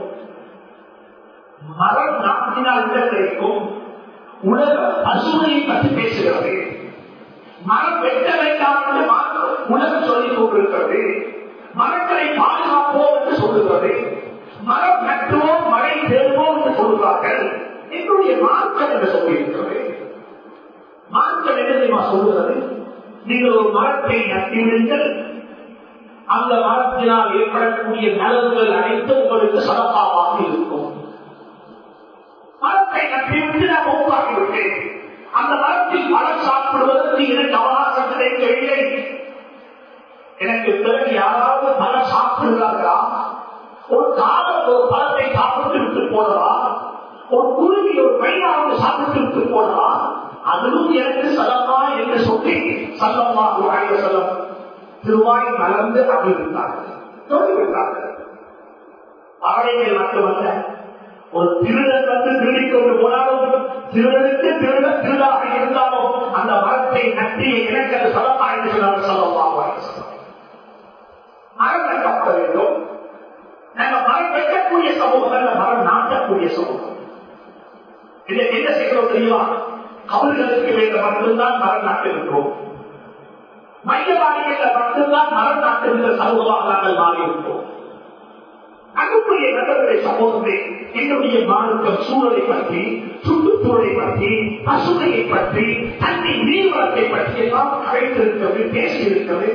மரம் நாட்டினால் என்ன கிடைக்கும் உலக பசுமையை பற்றி பேசுகிறது மரம் வெட்ட வேண்டாம் என்று உலகம் சொல்லிக் கொண்டிருக்கிறது மரங்களை பாதுகாப்போம் என்று சொல்லுகிறது மரம் நட்டுவோம் மழை தேர்வோம் என்று சொல்கிறார்கள் என்னுடைய மார்க்கம் என்று சொல்லியிருக்கிறது மார்க்கம் என்ன தெரியுமா சொல்லுகிறது நீங்கள் ஒரு மரத்தை நட்டிவிடுங்கள் அந்த மரத்தினால் ஏற்படக்கூடிய நலவுகள் அனைத்தும் உங்களுக்கு சதப்பாவாக இருக்கும் மரத்தை நட்டிவிட்டு நான் உருவாக்கிவிட்டேன் அந்த மரத்தில் பழம் சாப்பிடுவதற்கு எனக்கு அவகாசம் கிடைக்கவில்லை எனக்கு பிறகு யாராவது பழம் சாப்பிடுகிறார்களா ஒரு காலம் ஒரு பழத்தை சாப்பிட்டு விட்டு போடலாம் ஒரு குருவி ஒரு பையனாவது சாப்பிட்டு விட்டு போடலாம் அதுவும் எனக்கு சலமா என்று சொல்லி சல்லமா வாய செல்லம் திருவாய் மலர்ந்து அறிவித்தார்கள் சொல்லிவிட்டார்கள் அவரைகள் மட்டுமல்ல ஒரு திருடன் வந்து திருடிக் கொண்டு போனாலும் திருடனுக்கு திருட திருடாக இருந்தாலும் அந்த மரத்தை நட்டிய எனக்கு அது சலமா என்று சொன்னார் சல்லமா வாய செல்லம் மரம் வைக்கப்பட வேண்டும் நாங்கள் மரம் வைக்கக்கூடிய சமூகம் அல்ல மரம் நாட்டக்கூடிய சமூகம் இதை என்ன செய்கிறோம் தெரியுமா அவர்களுக்கு வேண்ட மட்டும்தான் மரம் நாட்டிருக்கிறோம் மையவாடிகளில் மட்டும்தான் மரம் நாட்டுகின்ற சமூகமாக நாங்கள் மாறியிருக்கிறோம் அன்புக்குரிய நண்பர்களை சமூகமே என்னுடைய மார்க்கம் சூழலை பற்றி சுற்றுச்சூழலை பற்றி பசுமையை பற்றி தண்ணி நீர்வளத்தை பற்றி எல்லாம் கலைத்திருக்கிறது பேசியிருக்கிறது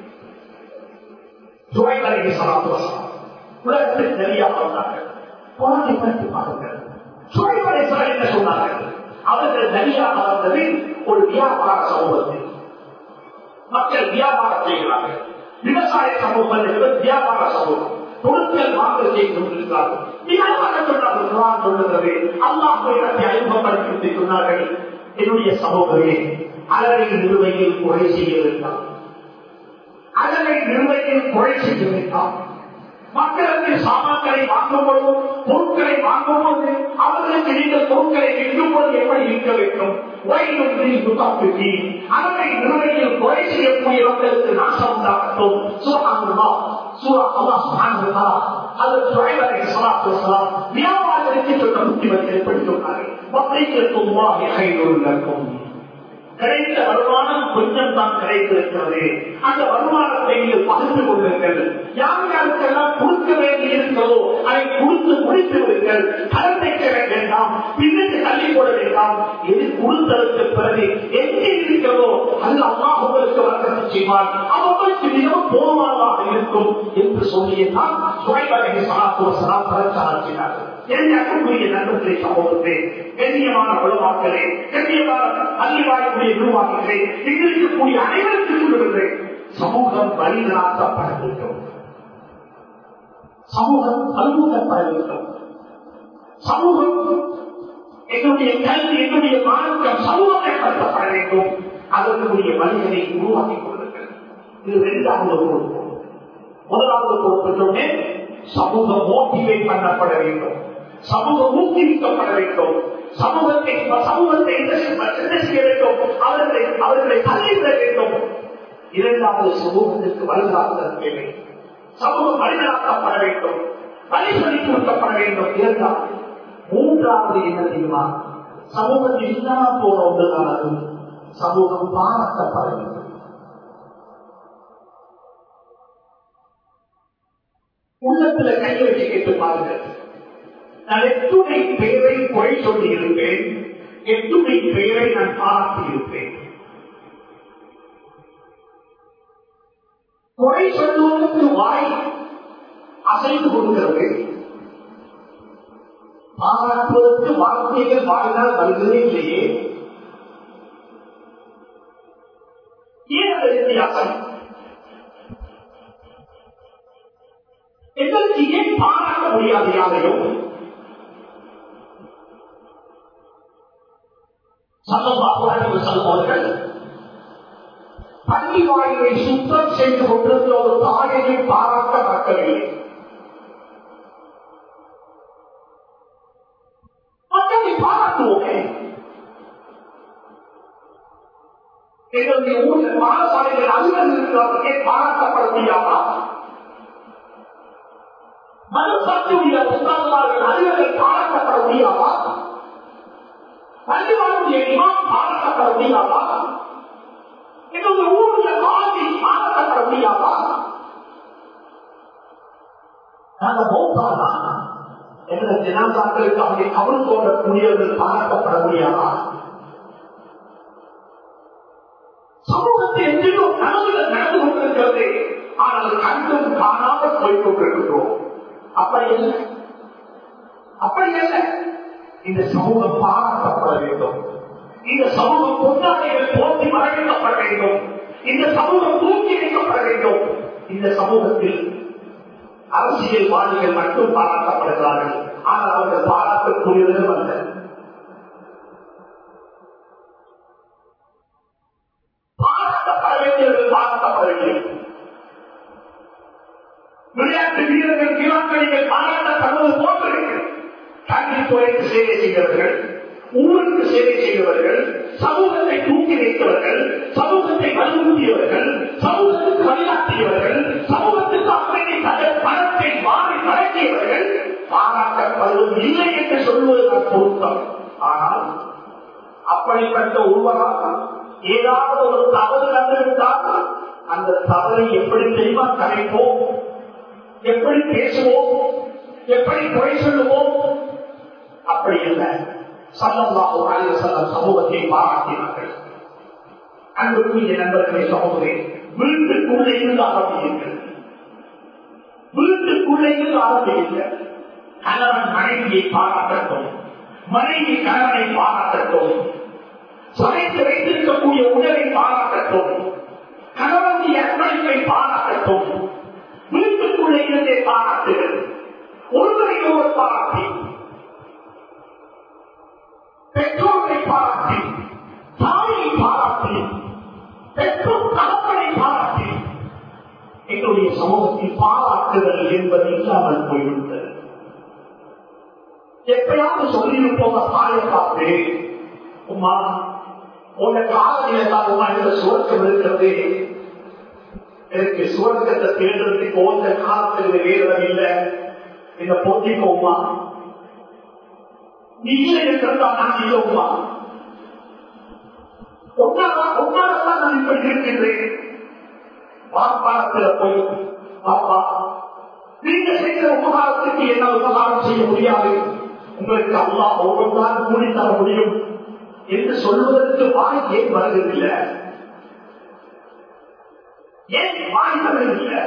சுவைகளை சலாத்துவசம் உலகத்தில் நிறைய வந்தார்கள் குழந்தை பற்றி பாருங்கள் சுவைகளை என்ன சொன்னார்கள் அவர்கள் தனியாக வந்தது ஒரு வியாபார சமூகத்தில் மக்கள் வியாபாரம் செய்கிறார்கள் விவசாய சமூகம் என்பது வியாபார சமூகம் பொருட்கள் வாங்கல் செய்து கொண்டிருக்கிறார்கள் வியாபாரம் சொன்னார்கள் சொல்லுகிறது அல்லாஹை பற்றி அறிமுகப்படுத்தி சொன்னார்கள் என்னுடைய சமூகமே அலரை நிறுவையில் கொலை செய்ய வேண்டாம் அலரை நிறுவையில் கொலை செய்ய வேண்டாம் மக்களுக்கு சாமான்களை வாங்கும் பொழுது பொருட்களை வாங்கும் போது அவர்களுக்கு நீங்கள் பொருட்களை விற்கும் போது எப்படி இருக்க வேண்டும் அதனை நிறுவனையில் கொலை செய்யக்கூடிய மக்களுக்கு நாசம் உண்டாகட்டும் வியாபாரத்திற்கு சொன்ன புத்திமதிகள் எப்படி சொன்னார்கள் கிடைத்த வருமானம் கொஞ்சம் தான் கிடைத்திருக்கிறது அந்த வருமானத்தை நீங்கள் பகிர்ந்து கொள்ளுங்கள் யார் யாருக்கெல்லாம் கொடுக்க வேண்டி இருக்கிறதோ அதை கொடுத்து முடித்து விடுங்கள் கடன் வைக்க வேண்டாம் பின்னுக்கு தள்ளி போட வேண்டாம் எது கொடுத்ததற்கு பிறகு எங்கே இருக்கிறதோ அது அம்மா உங்களுக்கு வர்த்தகம் செய்வார் அவர்களுக்கு மிகவும் போதுமானதாக இருக்கும் என்று சொல்லியதான் சுவைவகை சலாத்துவ சலாத்தாச்சினார்கள் என்னுடைய நண்பர்களை சமூகத்தை கண்ணியமான உளவாக்களே கண்ணியமான பள்ளிவாய்க்குரிய நிர்வாகிகளே இருக்கக்கூடிய அனைவருக்கு சொல்லுகின்றேன் சமூகம் வழிநடாத்தப்பட வேண்டும் சமூகம் பல்முகப்பட வேண்டும் சமூகம் என்னுடைய கல்வி என்னுடைய மார்க்கம் சமூகத்தைப்படுத்தப்பட வேண்டும் அதற்குரிய வழிகளை உருவாக்கிக் கொள்ளுங்கள் இது இரண்டாவது பொறுப்பு முதலாவது பொறுப்பு சொன்னேன் சமூகம் மோட்டிவேட் பண்ணப்பட வேண்டும் சமூகம் ஊக்குவிக்கப்பட வேண்டும் சமூகத்தை சமூகத்தை என்ன செய்ய வேண்டும் அவர்களை அவர்களை தள்ளிவிட வேண்டும் இரண்டாவது சமூகத்திற்கு வலுதாக்குதல் தேவை சமூகம் வழிநடத்தப்பட வேண்டும் வழி சொல்லி கொடுக்கப்பட வேண்டும் இரண்டாவது மூன்றாவது என்ன தெரியுமா சமூகத்தில் இல்லாம போற ஒன்றுதான் சமூகம் பாராட்டப்பட வேண்டும் உள்ளத்துல கை வச்சு கேட்டு பாருங்க நான் எத்துணை பேரை குறை சொல்லி இருப்பேன் எத்துணை பேரை நான் பாராட்டி இருப்பேன் குறை சொல்லுவதற்கு வாய் அசைந்து கொடுக்கிறது பாராட்டுவதற்கு வார்த்தைகள் வாழ்நாள் வருகிறதே இல்லையே ஏன் அந்த வித்தியாசம் எங்களுக்கு ஏன் பாராட்ட முடியாது யாரையும் சல்லல்லாஹு செல்பவர்கள் பள்ளி வாயிலை சுத்தம் செய்து கொண்டிருந்த ஒரு தாயையும் பாராட்ட மறக்கவில்லை மக்களை பாராட்டுவோமே எங்களுடைய ஊரில் பாடசாலைகள் அலுவலர் இருக்கிறவர்களே பாராட்டப்பட முடியாதா மனசாட்சியுடைய புத்தகமார்கள் அலுவலர்கள் பாராட்டப்பட முடியாதா பள்ளிவாளுடைய இமாம் பாராட்டப்பட முடியாதா எங்களுடைய ஊருடைய காலத்தை பாராட்டப்பட முடியாதா நாங்க மௌத்தானா எங்களை ஜனாதாக்களுக்கு அவனை கவல் தோன்றக்கூடியவர்கள் பாராட்டப்பட முடியாதா சமூகத்தை எங்கேயோ கனவுகள் நடந்து கொண்டிருக்கிறது ஆனால் கண்டும் காணாமல் போய் கொண்டிருக்கிறோம் அப்படி இல்லை அப்படி இல்லை இந்த சமூகம் பாராட்டப்பட வேண்டும் இந்த சமூகம் கொண்டாடைகள் போட்டி வரவேற்கப்பட வேண்டும் இந்த சமூகம் தூக்கி வைக்கப்பட வேண்டும் இந்த சமூகத்தில் அரசியல்வாதிகள் மட்டும் பாராட்டப்படுகிறார்கள் ஆனால் அவர்கள் பாராட்டக்கூடியவர்கள் அல்ல பாராட்டப்பட வேண்டியவர்கள் பாராட்டப்படவில்லை விளையாட்டு வீரர்கள் கிராமங்களில் பாராட்டப்படுவது போன்று கல்வித்துறைக்கு சேவை செய்தவர்கள் ஊருக்கு சேவை செய்தவர்கள் சமூகத்தை தூக்கி வைத்தவர்கள் சமூகத்தை வலியுறுத்தியவர்கள் சமூகத்துக்கு வழிகாட்டியவர்கள் சமூகத்துக்கு அப்படி தங்கள் பணத்தை மாறி வழங்கியவர்கள் பாராட்டப்படுவது இல்லை என்று சொல்வதுதான் பொருத்தம் ஆனால் அப்படிப்பட்ட ஒருவரால் ஏதாவது ஒரு தவறு நடந்துவிட்டால் அந்த தவறை எப்படி தெரியுமா கலைப்போம் எப்படி பேசுவோம் எப்படி குறை சொல்லுவோம் அப்படி இல்லை சல்லல்லாஹு அலைஹி வஸல்லம் சமூகத்தை பாராட்டினார்கள் அன்புக்குரிய நண்பர்களே சகோதரே வீட்டுக்குள்ளே இருந்து ஆரம்பியுங்கள் வீட்டுக்குள்ளே இருந்து ஆரம்பியுங்கள் கணவன் மனைவியை பாராட்டட்டும் மனைவி கணவனை பாராட்டட்டும் சமைத்து வைத்திருக்கக்கூடிய உணவை பாராட்டட்டும் கணவனுடைய அர்ப்பணிப்பை பாராட்டட்டும் வீட்டுக்குள்ளே இருந்தே பாராட்டுகள் ஒருவரை ஒருவர் பாராட்டி பெற்றோரை பாராட்டி தாயை பாராட்டி பெற்றோர் தகப்பனை பாராட்டி எங்களுடைய சமூகத்தில் பாராட்டுதல் என்பது இல்லாமல் போய்விட்டது எப்பயாவது சொல்லியிருப்போம் தாயை பார்த்து உமா உன்னை காலநிலை தான் உமா இந்த சுவர்க்கம் இருக்கிறது எனக்கு சுவர்க்கத்தை தேடுறதுக்கு ஓந்த காலத்தில் வேறு இல்லை இந்த போட்டிக்கோமா நீ இல்லை என்றா நான் இல்லைமா ஒன்னால்தான் நான் இப்படி இருக்கின்றேன் வாப்பாளத்தில் போய் பாப்பா நீங்க செய்கிற உபகாரத்துக்கு என்ன உபகாரம் செய்ய முடியாது உங்களுக்கு அல்லா ஒவ்வொன்றால் கூடி தர முடியும் என்று சொல்வதற்கு வாய் ஏன் வருவதில்லை ஏன் வாய் வருவதில்லை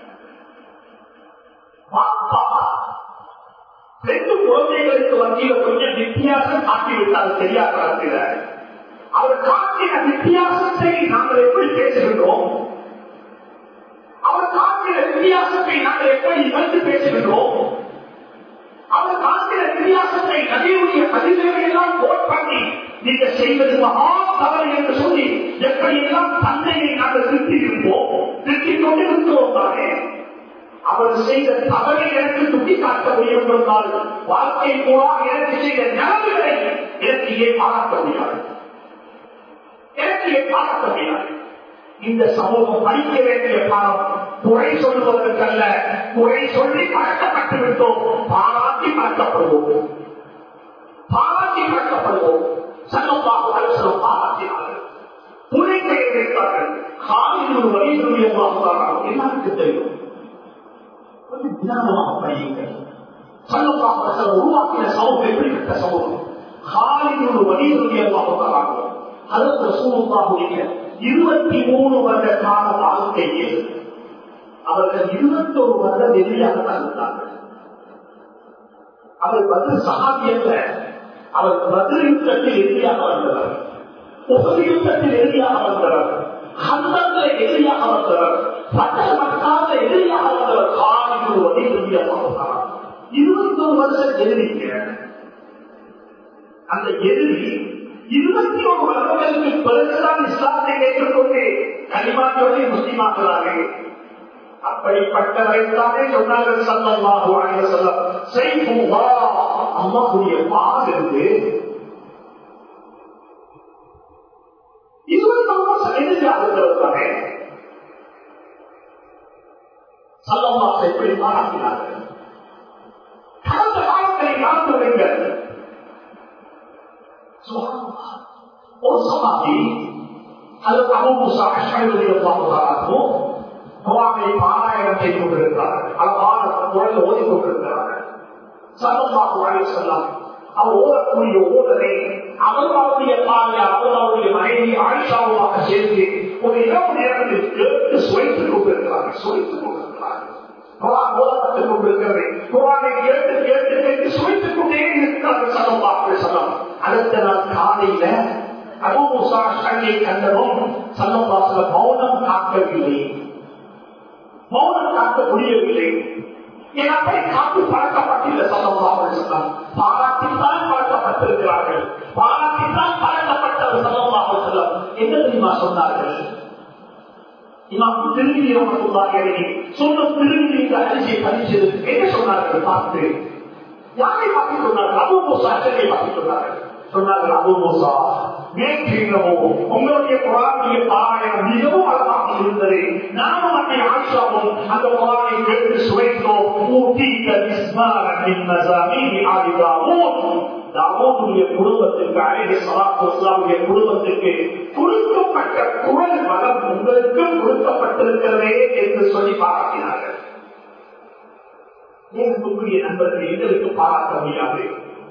பாப்பா ரெண்டு குழந்தைகளுக்கு மத்தியில் கொஞ்சம் வித்தியாசம் காட்டிவிட்டால் சரியா காட்டுகிற அவர் காட்டின வித்தியாசத்தை நாங்கள் எப்படி பேசுகின்றோம் அவர் காட்டின வித்தியாசத்தை நாங்கள் எப்படி வந்து பேசுகின்றோம் அவர் காட்டின வித்தியாசத்தை நதியுடைய அதிர்களை எல்லாம் போட் பண்ணி நீங்க செய்வது மகா தவறு என்று சொல்லி எப்படி எல்லாம் தந்தையை நாங்கள் திருத்தி இருப்போம் திருத்தி கொண்டு இருக்கிறோம் தானே அவர் செய்த தவறை எனக்கு சுட்டி காட்ட முடியும் என்றால் வாழ்க்கை போலா எனக்கு செய்த நலவுகளை எனக்கு ஏன் பாராட்ட முடியாது எனக்கு ஏன் பாராட்ட முடியாது இந்த சமூகம் படிக்க வேண்டிய பாடம் குறை சொல்வதற்கல்ல குறை சொல்லி பழக்கப்பட்டு விட்டோம் பாராட்டி பழக்கப்படுவோம் பாராட்டி பழக்கப்படுவோம் சங்கமாக அரசம் பாராட்டினார்கள் துணை பெயர் வைத்தார்கள் காலில் வழியினுடைய எல்லாருக்கும் தெரியும் கொஞ்சம் நிதானமாக படியுங்கள் சங்கமாக உருவாக்கின சமூகம் எப்படிப்பட்ட சமூகம் காலில் வழியினுடைய அதற்கு சூழ்நிலை இருபத்தி மூணு வருட கால வாழ்க்கையில் அவர்கள் இருபத்தொரு வருடம் எதிரியாக தான் இருந்தார்கள் அவர் பதில் சகாபியல்ல அவர் பதில் யுத்தத்தில் எதிரியாக வந்தவர் உபதி யுத்தத்தில் எதிரியாக வந்தவர் ஹந்தத்தில் எதிரியாக வந்தவர் பட்டமக்காத எதிரியாக வந்தவர் காலில் வதை எதிரியாக இருபத்தொரு வருஷம் எதிரிங்க அந்த எதிரி இருபத்தி ஒரு வருடங்களுக்கு பிறகுதான் இஸ்லாத்தை ஏற்றுக்கொண்டு கனிமாற்றோடு முஸ்லீமாக்குறார்கள் அப்படிப்பட்டவரைத்தானே சொன்னார்கள் சல்லல்லாஹு அலைஹி வஸல்லம் செய்ஃபுல்லா அல்லாஹ்வுடைய பால் இருந்து இருபது வருஷம் எதிர்த்து தானே சல்லல்லாஹு எப்படி பாராட்டினார்கள் கடந்த காலத்தை நடந்து வைங்கள் ஒரு சமாதி அதற்கு அபூமுசா அஷ்மயுடைய அல்லாஹு குரானை பாராயணம் செய்து கொண்டிருக்கிறார்கள் அழகான குரல் ஓதி கொண்டிருக்கிறார்கள் சல்லல்லாஹு அலைஹி வஸல்லம் அவர் ஓதக்கூடிய ஓதனை அவர் அவருடைய தாயார் அவர் அவருடைய மனைவி ஆயிஷாவுமாக சேர்ந்து ஒரு இரவு நேரத்தில் கேட்டு சுவைத்துக் கொண்டிருக்கிறார்கள் சுவைத்துக் கொண்டிருக்கிறார்கள் குரான் ஓதப்பட்டுக் கொண்டிருக்கிறது குரானை கேட்டு கேட்டு கேட்டு சுவைத்துக் கொண்டே இருக்கிறார்கள் சல்லல்லாஹு அலைஹி வஸல்லம் அடுத்த நாள் காலையில அபூ மூசா அஷ்அரியை கண்டதும் சல்லல்லாஹு அலைஹி வஸல்லம் மௌனம் காக்கவில்லை மௌனம் காக்க முடியவில்லை என் அப்படி காத்து பழக்கப்பட்டில்லை சொல்லலாம் பாராட்டித்தான் பழக்கப்பட்டிருக்கிறார்கள் பாராட்டித்தான் பழக்கப்பட்டவர் சொல்லலாம் செல்லம் என்ன தெரியுமா சொன்னார்கள் இமாம் திரும்பி சொன்ன திரும்பி இந்த அரிசியை பதிச்சது என்ன சொன்னார்கள் பார்த்து யாரை பார்த்து சொன்னார்கள் அபூ சாச்சனை பார்த்து சொன்னார்கள் சொன்னார்கள் அபூ மூசா நேற்றிரவோ உங்களுடைய குரானுடைய பாராயணம் மிகவும் அழகாக இருந்தது நானும் அன்னை ஆஷாவும் அந்த குரானை கேட்டு சுவைத்தோம் ஊட்டிக்க இஸ்மாரின் மசாமீனி ஆதிதாவும் தாவோதுடைய குடும்பத்திற்கு அழகிய சலாத்து இஸ்லாமுடைய குடும்பத்திற்கு கொடுக்கப்பட்ட குரல் வளம் உங்களுக்கு கொடுக்கப்பட்டிருக்கிறதே என்று சொல்லி பாராட்டினார்கள் ஏன் நண்பர்கள் எங்களுக்கு பாராட்ட முடியாது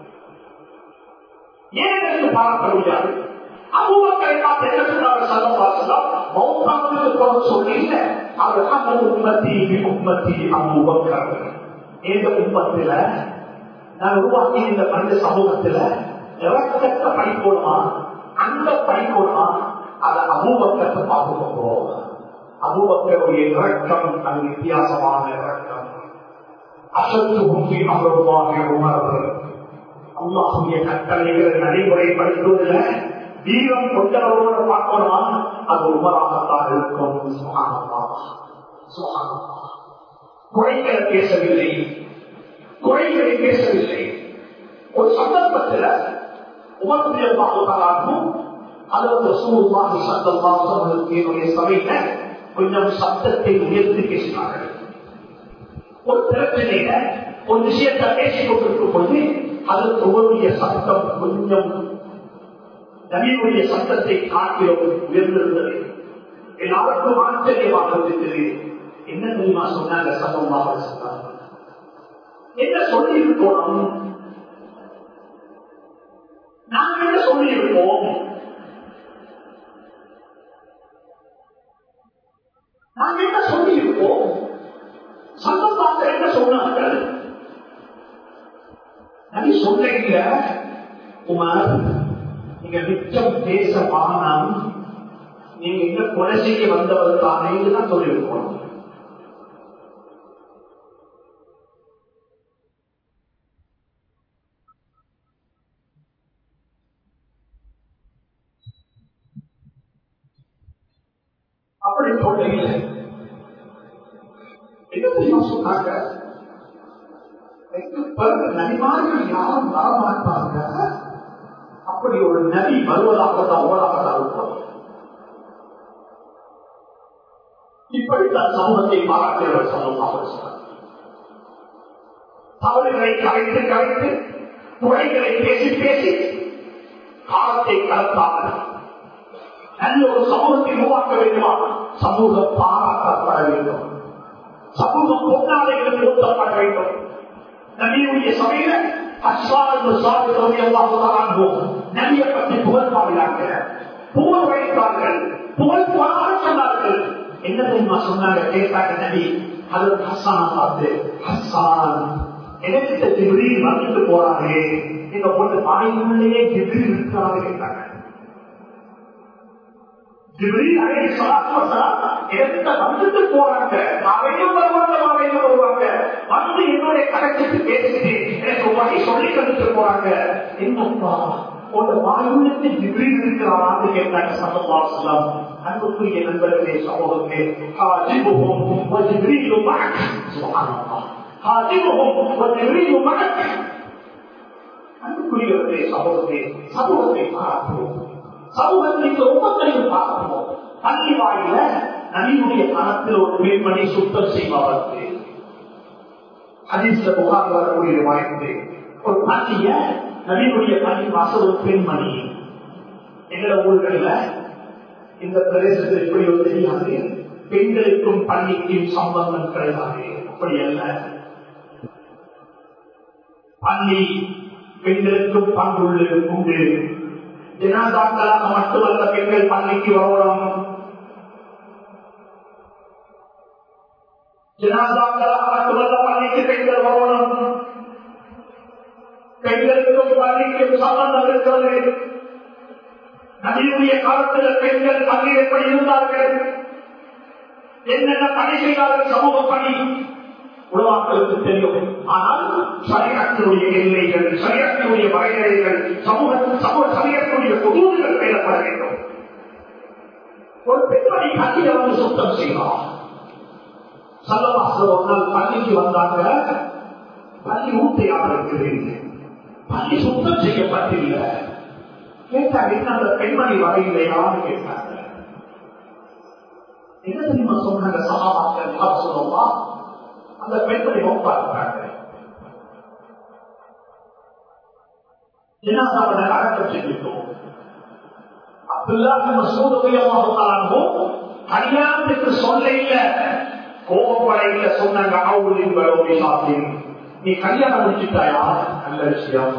ஏன் என்று பார்க்க முடியாது அபூபக்கரை பார்த்து என்ன சொன்னாங்க சல்லல்லாஹு மௌத்தாவுக்கு போக சொல்லல அவர் அந்த உம்மத்தி உம்மத்தி அபூபக்கர் இந்த உம்மத்தில நான் உருவாக்கி இந்த மனித சமூகத்துல இறக்கத்த படிக்கணுமா அந்த படிக்கணுமா அதை அபூபக்கத்தை பார்த்துக்கோங்க அபூபக்கருடைய இறக்கம் அது வித்தியாசமான இறக்கம் அசத்து முந்தி அமருவாக உணர்வு அல்லாஹுடைய கட்டளைகளை நடைமுறைப்படுத்துவதில் வீரம் கொண்டவரோடு பார்க்கணுமா அது உமராகத்தான் இருக்கும் குறைகளை பேசவில்லை குறைகளை பேசவில்லை ஒரு சந்தர்ப்பத்தில் உமருடைய பாகுகளாகவும் அதற்கு சூழ்வாகி சத்தம் என்னுடைய சபையில கொஞ்சம் சத்தத்தை உயர்த்தி பேசினார்கள் ஒரு பிரச்சனையில ஒரு விஷயத்தை பேசிக் கொண்டிருக்கும் பொழுது அதற்கு உங்களுடைய சத்தம் கொஞ்சம் நவீனுடைய சத்தத்தை காட்டிலும் உயர்ந்திருந்தது எல்லாருக்கும் ஆச்சரியமாக இருந்தது என்ன தெரியுமா சொன்னாங்க சத்தமாக சொன்னாங்க என்ன சொல்லி இருக்கோம் நாங்கள் என்ன சொல்லி இருப்போம் நாங்கள் என்ன சொல்லி இருப்போம் சந்தமாக என்ன சொன்னார்கள் நபி சொல்றீங்க உமர் நீங்க மிச்சம் பேச மானம் நீங்க என்ன கொலை செய்ய வந்தவர் தானே தான் சொல்லியிருக்கோம் அப்படி சொல்றீங்க என்ன தெரியுமா சொன்னாங்க பிறகு நபிமார்கள் யாரும் வரமாட்டாங்க அப்படி ஒரு நபி வருவதாக ஓடாக இருக்கும் இப்படித்தான் சமூகத்தை பாராட்டுகிறவர் சமூகமாக தவறுகளை கலைத்து கலைத்து குறைகளை பேசி பேசி காலத்தை கலத்தாமல் நல்ல ஒரு சமூகத்தை உருவாக்க வேண்டுமா சமூகம் பாராட்டப்பட வேண்டும் சமூகம் பொன்னாளைகளுக்கு ஊட்டப்பட வேண்டும் நபியுடைய சபையில நபியை பற்றி புகழ் பாடினாங்க புகழ் வைத்தார்கள் புகழ் பாட சொன்னார்கள் என்ன தெரியுமா சொன்னாங்க கேட்டாங்க நபி அது ஹசான பார்த்து ஹசான் எனக்கு ஜிப்ரீல் வந்துட்டு போறாங்க எங்க பொண்ணு வாயுள்ளேயே ஜிப்ரீல் இருக்கிறாங்க கேட்டாங்க ஜிப்ரீல் அலைஹி ஸலாத்து வஸலாம் எனக்கு வந்துட்டு போறாங்க அவையும் வருவாங்க அவையும் வருவாங்க வந்து என்னுடைய கணக்குக்கு பேசிட்டு எனக்கு வகை சொல்லி தந்துட்டு போறாங்க என்னப்பா உங்க வாயுள்ளத்து ஜிப்ரீல் இருக்கிறாரான்னு கேட்டாங்க சல்லல்லாஹு அலைஹி வஸல்லம் அன்புக்குரிய நண்பர்களே சகோதரர்களே ஹாஜிபுஹும் வ ஜிப்ரீலு மஅக் சுப்ஹானல்லாஹ் ஹாஜிபுஹும் வ ஜிப்ரீலு மஅக் அன்புக்குரியவர்களே சகோதரர்களே சமூகத்தை பாராட்டுவோம் சமூகத்திற்கு ஒவ்வொருத்தரையும் பார்க்கணும் பள்ளி வாயில நபியுடைய காலத்தில் ஒரு பெண்மணி சுத்தம் செய்வார்கள் அதிர்ஷ்ட புகார் வரக்கூடிய வாய்ப்பு ஒரு பள்ளிய நபியுடைய பள்ளி வாசல் ஒரு பெண்மணி எங்கள ஊர்கள்ல இந்த பிரதேசத்தில் எப்படி ஒரு தெரியாது பெண்களுக்கும் பள்ளிக்கும் சம்பந்தம் கிடையாது அப்படி அல்ல பள்ளி பெண்களுக்கும் பங்குள்ளது உண்டு ஜனாதாக்களாக மட்டுமல்ல பெண்கள் பள்ளிக்கு வரணும் ஜனாதாக்களாக மட்டுமல்ல பள்ளிக்கு பெண்கள் வரணும் பெண்களுக்கும் பள்ளிக்கும் சம்பந்தம் இருக்கிறது நபியுடைய காலத்தில் பெண்கள் பள்ளி எப்படி இருந்தார்கள் என்னென்ன பணி செய்தார்கள் சமூக பணி உலமாக்களுக்கு தெரியும் ஆனால் சரியத்தினுடைய எல்லைகள் சரியத்தினுடைய வரையறைகள் சமூக சமூக சரியத்தினுடைய பொதுவுகள் பேரப்பட வேண்டும் ஒரு பெண்மணி கல்வியை வந்து சுத்தம் செய்யலாம் சல்லவாசல் ஒரு நாள் பள்ளிக்கு வந்தாங்க பள்ளி ஊட்டையாக இருக்குது பள்ளி சுத்தம் செய்யப்பட்டில்லை கேட்டாங்க என்ன அந்த பெண்மணி வரையில்லையான்னு கேட்டாங்க என்ன தெரியுமா சொன்னாங்க சமாபாக்கள் சொல்லுவா அந்த பெண்களை ஒப்பாக்குறாங்க ஜனாதாவை அடக்கம் செஞ்சுட்டோம் அப்துல்லாஹி மசூத் ரலியல்லாஹு தஆலா கல்யாணத்துக்கு சொல்ல இல்ல கோபப்பட இல்ல சொன்னாங்க அவுலின் பலோபி சாத்தின் நீ கல்யாணம் முடிச்சுட்டாயா நல்ல விஷயம்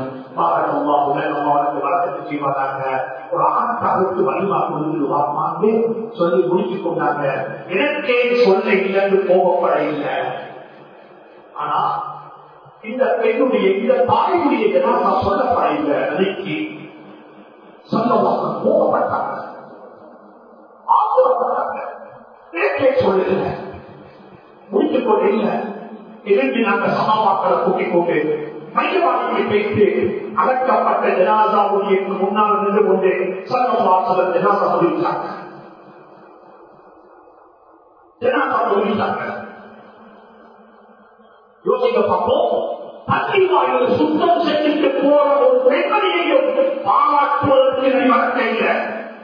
ஒரு ஆணுக்காக வலிமா கொடுத்துருவாங்க சொல்லி முடிச்சு கொண்டாங்க எனக்கே சொல்ல இல்லைன்னு கோபப்பட இல்லை ஆனா இந்த பெண்ணுடைய இந்த தாயுடைய ஜனாதா சொல்லப்பட இல்லை அன்னைக்கு சொல்லவாங்க கோபப்பட்டாங்க ஆத்திரப்பட்டாங்க எனக்கே சொல்லல முடிச்சு கொண்டு இல்லை இரண்டு நாங்க சமாவாக்களை கூட்டிக் கொண்டு மையவாதியை வைத்து அடக்கப்பட்ட ஜனாதாவுடைய முன்னால் நின்று கொண்டு சர்வவாசவர் ஜனாதா அறிவித்தாங்க ஜனாதா அறிவித்தாங்க யோசிக்க பார்ப்போம் பள்ளி வாயில் சுத்தம் செஞ்சுட்டு போற ஒரு பெண்மணியையும் பாராட்டுவதற்கு வழக்க இல்லை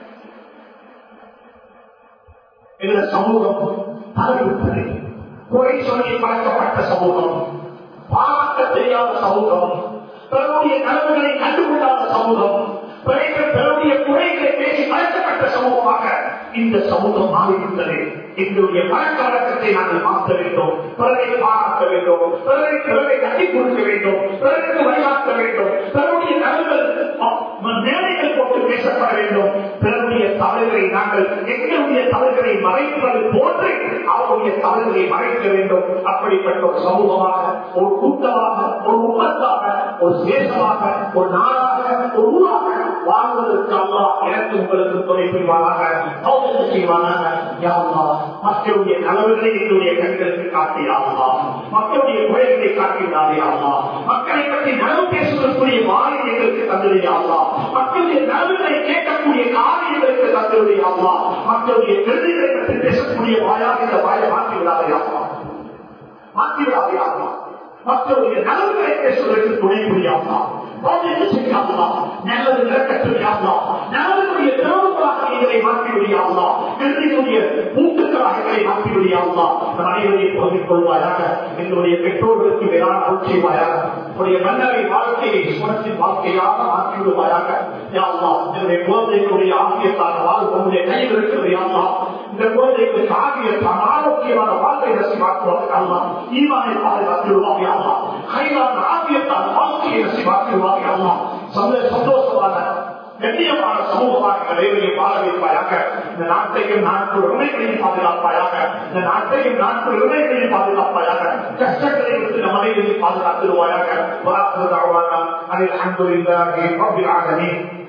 இந்த சமூகம் தலைவிட்டது குறை சொல்லி பழக்கப்பட்ட சமூகம் பாராட்ட தெரியாத சமூகம் பிறருடைய நலவுகளை கண்டுகொள்ளாத சமூகம் பிறர்கள் பிறருடைய குறைகளை பேசி பழக்கப்பட்ட சமூகமாக இந்த சமூகம் மாறிவிட்டது எங்களுடைய பழக்க வழக்கத்தை நாங்கள் மாற்ற வேண்டும் பிறரை பாராட்ட வேண்டும் பிறரை பிறரை கட்டி கொடுக்க வேண்டும் பிறருக்கு வழிகாட்ட வேண்டும் பிறருடைய நலன்கள் மேலைகள் போட்டு பேசப்பட வேண்டும் பிறருடைய தவறுகளை நாங்கள் எங்களுடைய தவறுகளை மறைப்பது போன்று அவருடைய தவறுகளை மறைக்க வேண்டும் அப்படிப்பட்ட ஒரு சமூகமாக ஒரு கூட்டமாக ஒரு உமத்தாக ஒரு சேஷமாக ஒரு நாடாக ஒரு ஊராக வாழ்வதற்கு அல்லா எனக்கு உங்களுக்கு துணை புரிவாராக சௌதரியம் செய்வாராக யாருமா மக்களுடைய நலவுகளை எங்களுடைய கண்களுக்கு காட்டியாகுமா மக்களுடைய குறைகளை காட்டிவிடாதையாகுமா மக்களை பற்றி நலவு பேசுவதற்குரிய வாரி எங்களுக்கு தந்துடையாகுமா மக்களுடைய நலவுகளை கேட்கக்கூடிய காரி எங்களுக்கு தந்துடையாகுமா மக்களுடைய கருதிகளை பற்றி பேசக்கூடிய வாயாக இந்த வாயை மாற்றிவிடாதையாகுமா மாற்றிவிடாதையாகுமா மக்களுடைய நலவுகளை பேசுவதற்கு துணை புரியாமா நல்லது நிறக்கட்டுடையாமா நல்லதுடைய திறவுகளாக எங்களை மாற்றி விடியாமா நன்றியுடைய மூட்டுக்களாக எங்களை மாற்றி விடியாமா அனைவரையும் பகிர்ந்து கொள்வாயாக எங்களுடைய பெற்றோர்களுக்கு வேளாண் அருள் செய்வாயாக உடைய மன்னரை வாழ்க்கையை சுமத்தின் வாழ்க்கையாக மாற்றி விடுவாயாக யாருமா என்னுடைய குழந்தைகளுடைய ஆகியத்தான வாழ்வுடைய கையில் இருக்கிறது யாருமா இந்த குழந்தைகளுக்கு ஆகியத்தான் ஆரோக்கியமான வாழ்க்கை ரசி மாற்றுவாங்க ஈமானை பாதுகாத்து விடுவாங்க கைதான் ஆகியத்தான் வாழ்க்கையை ரசி மாற்றி விடுவாங்க சந்தோஷமான கண்ணியமான சமூகமாக இறைவனையும் வாழ வைப்பாயாக இந்த நாட்டையும் நாட்டு உரிமைகளையும் பாதுகாப்பாயாக இந்த நாட்டையும் நாட்டு உரிமைகளையும் பாதுகாப்பாயாக கஷ்டங்களை விட்டு நம் அனைவரையும் பாதுகாத்துருவாயாக அனில் அன்பு ரப்பில் ஆலமீன்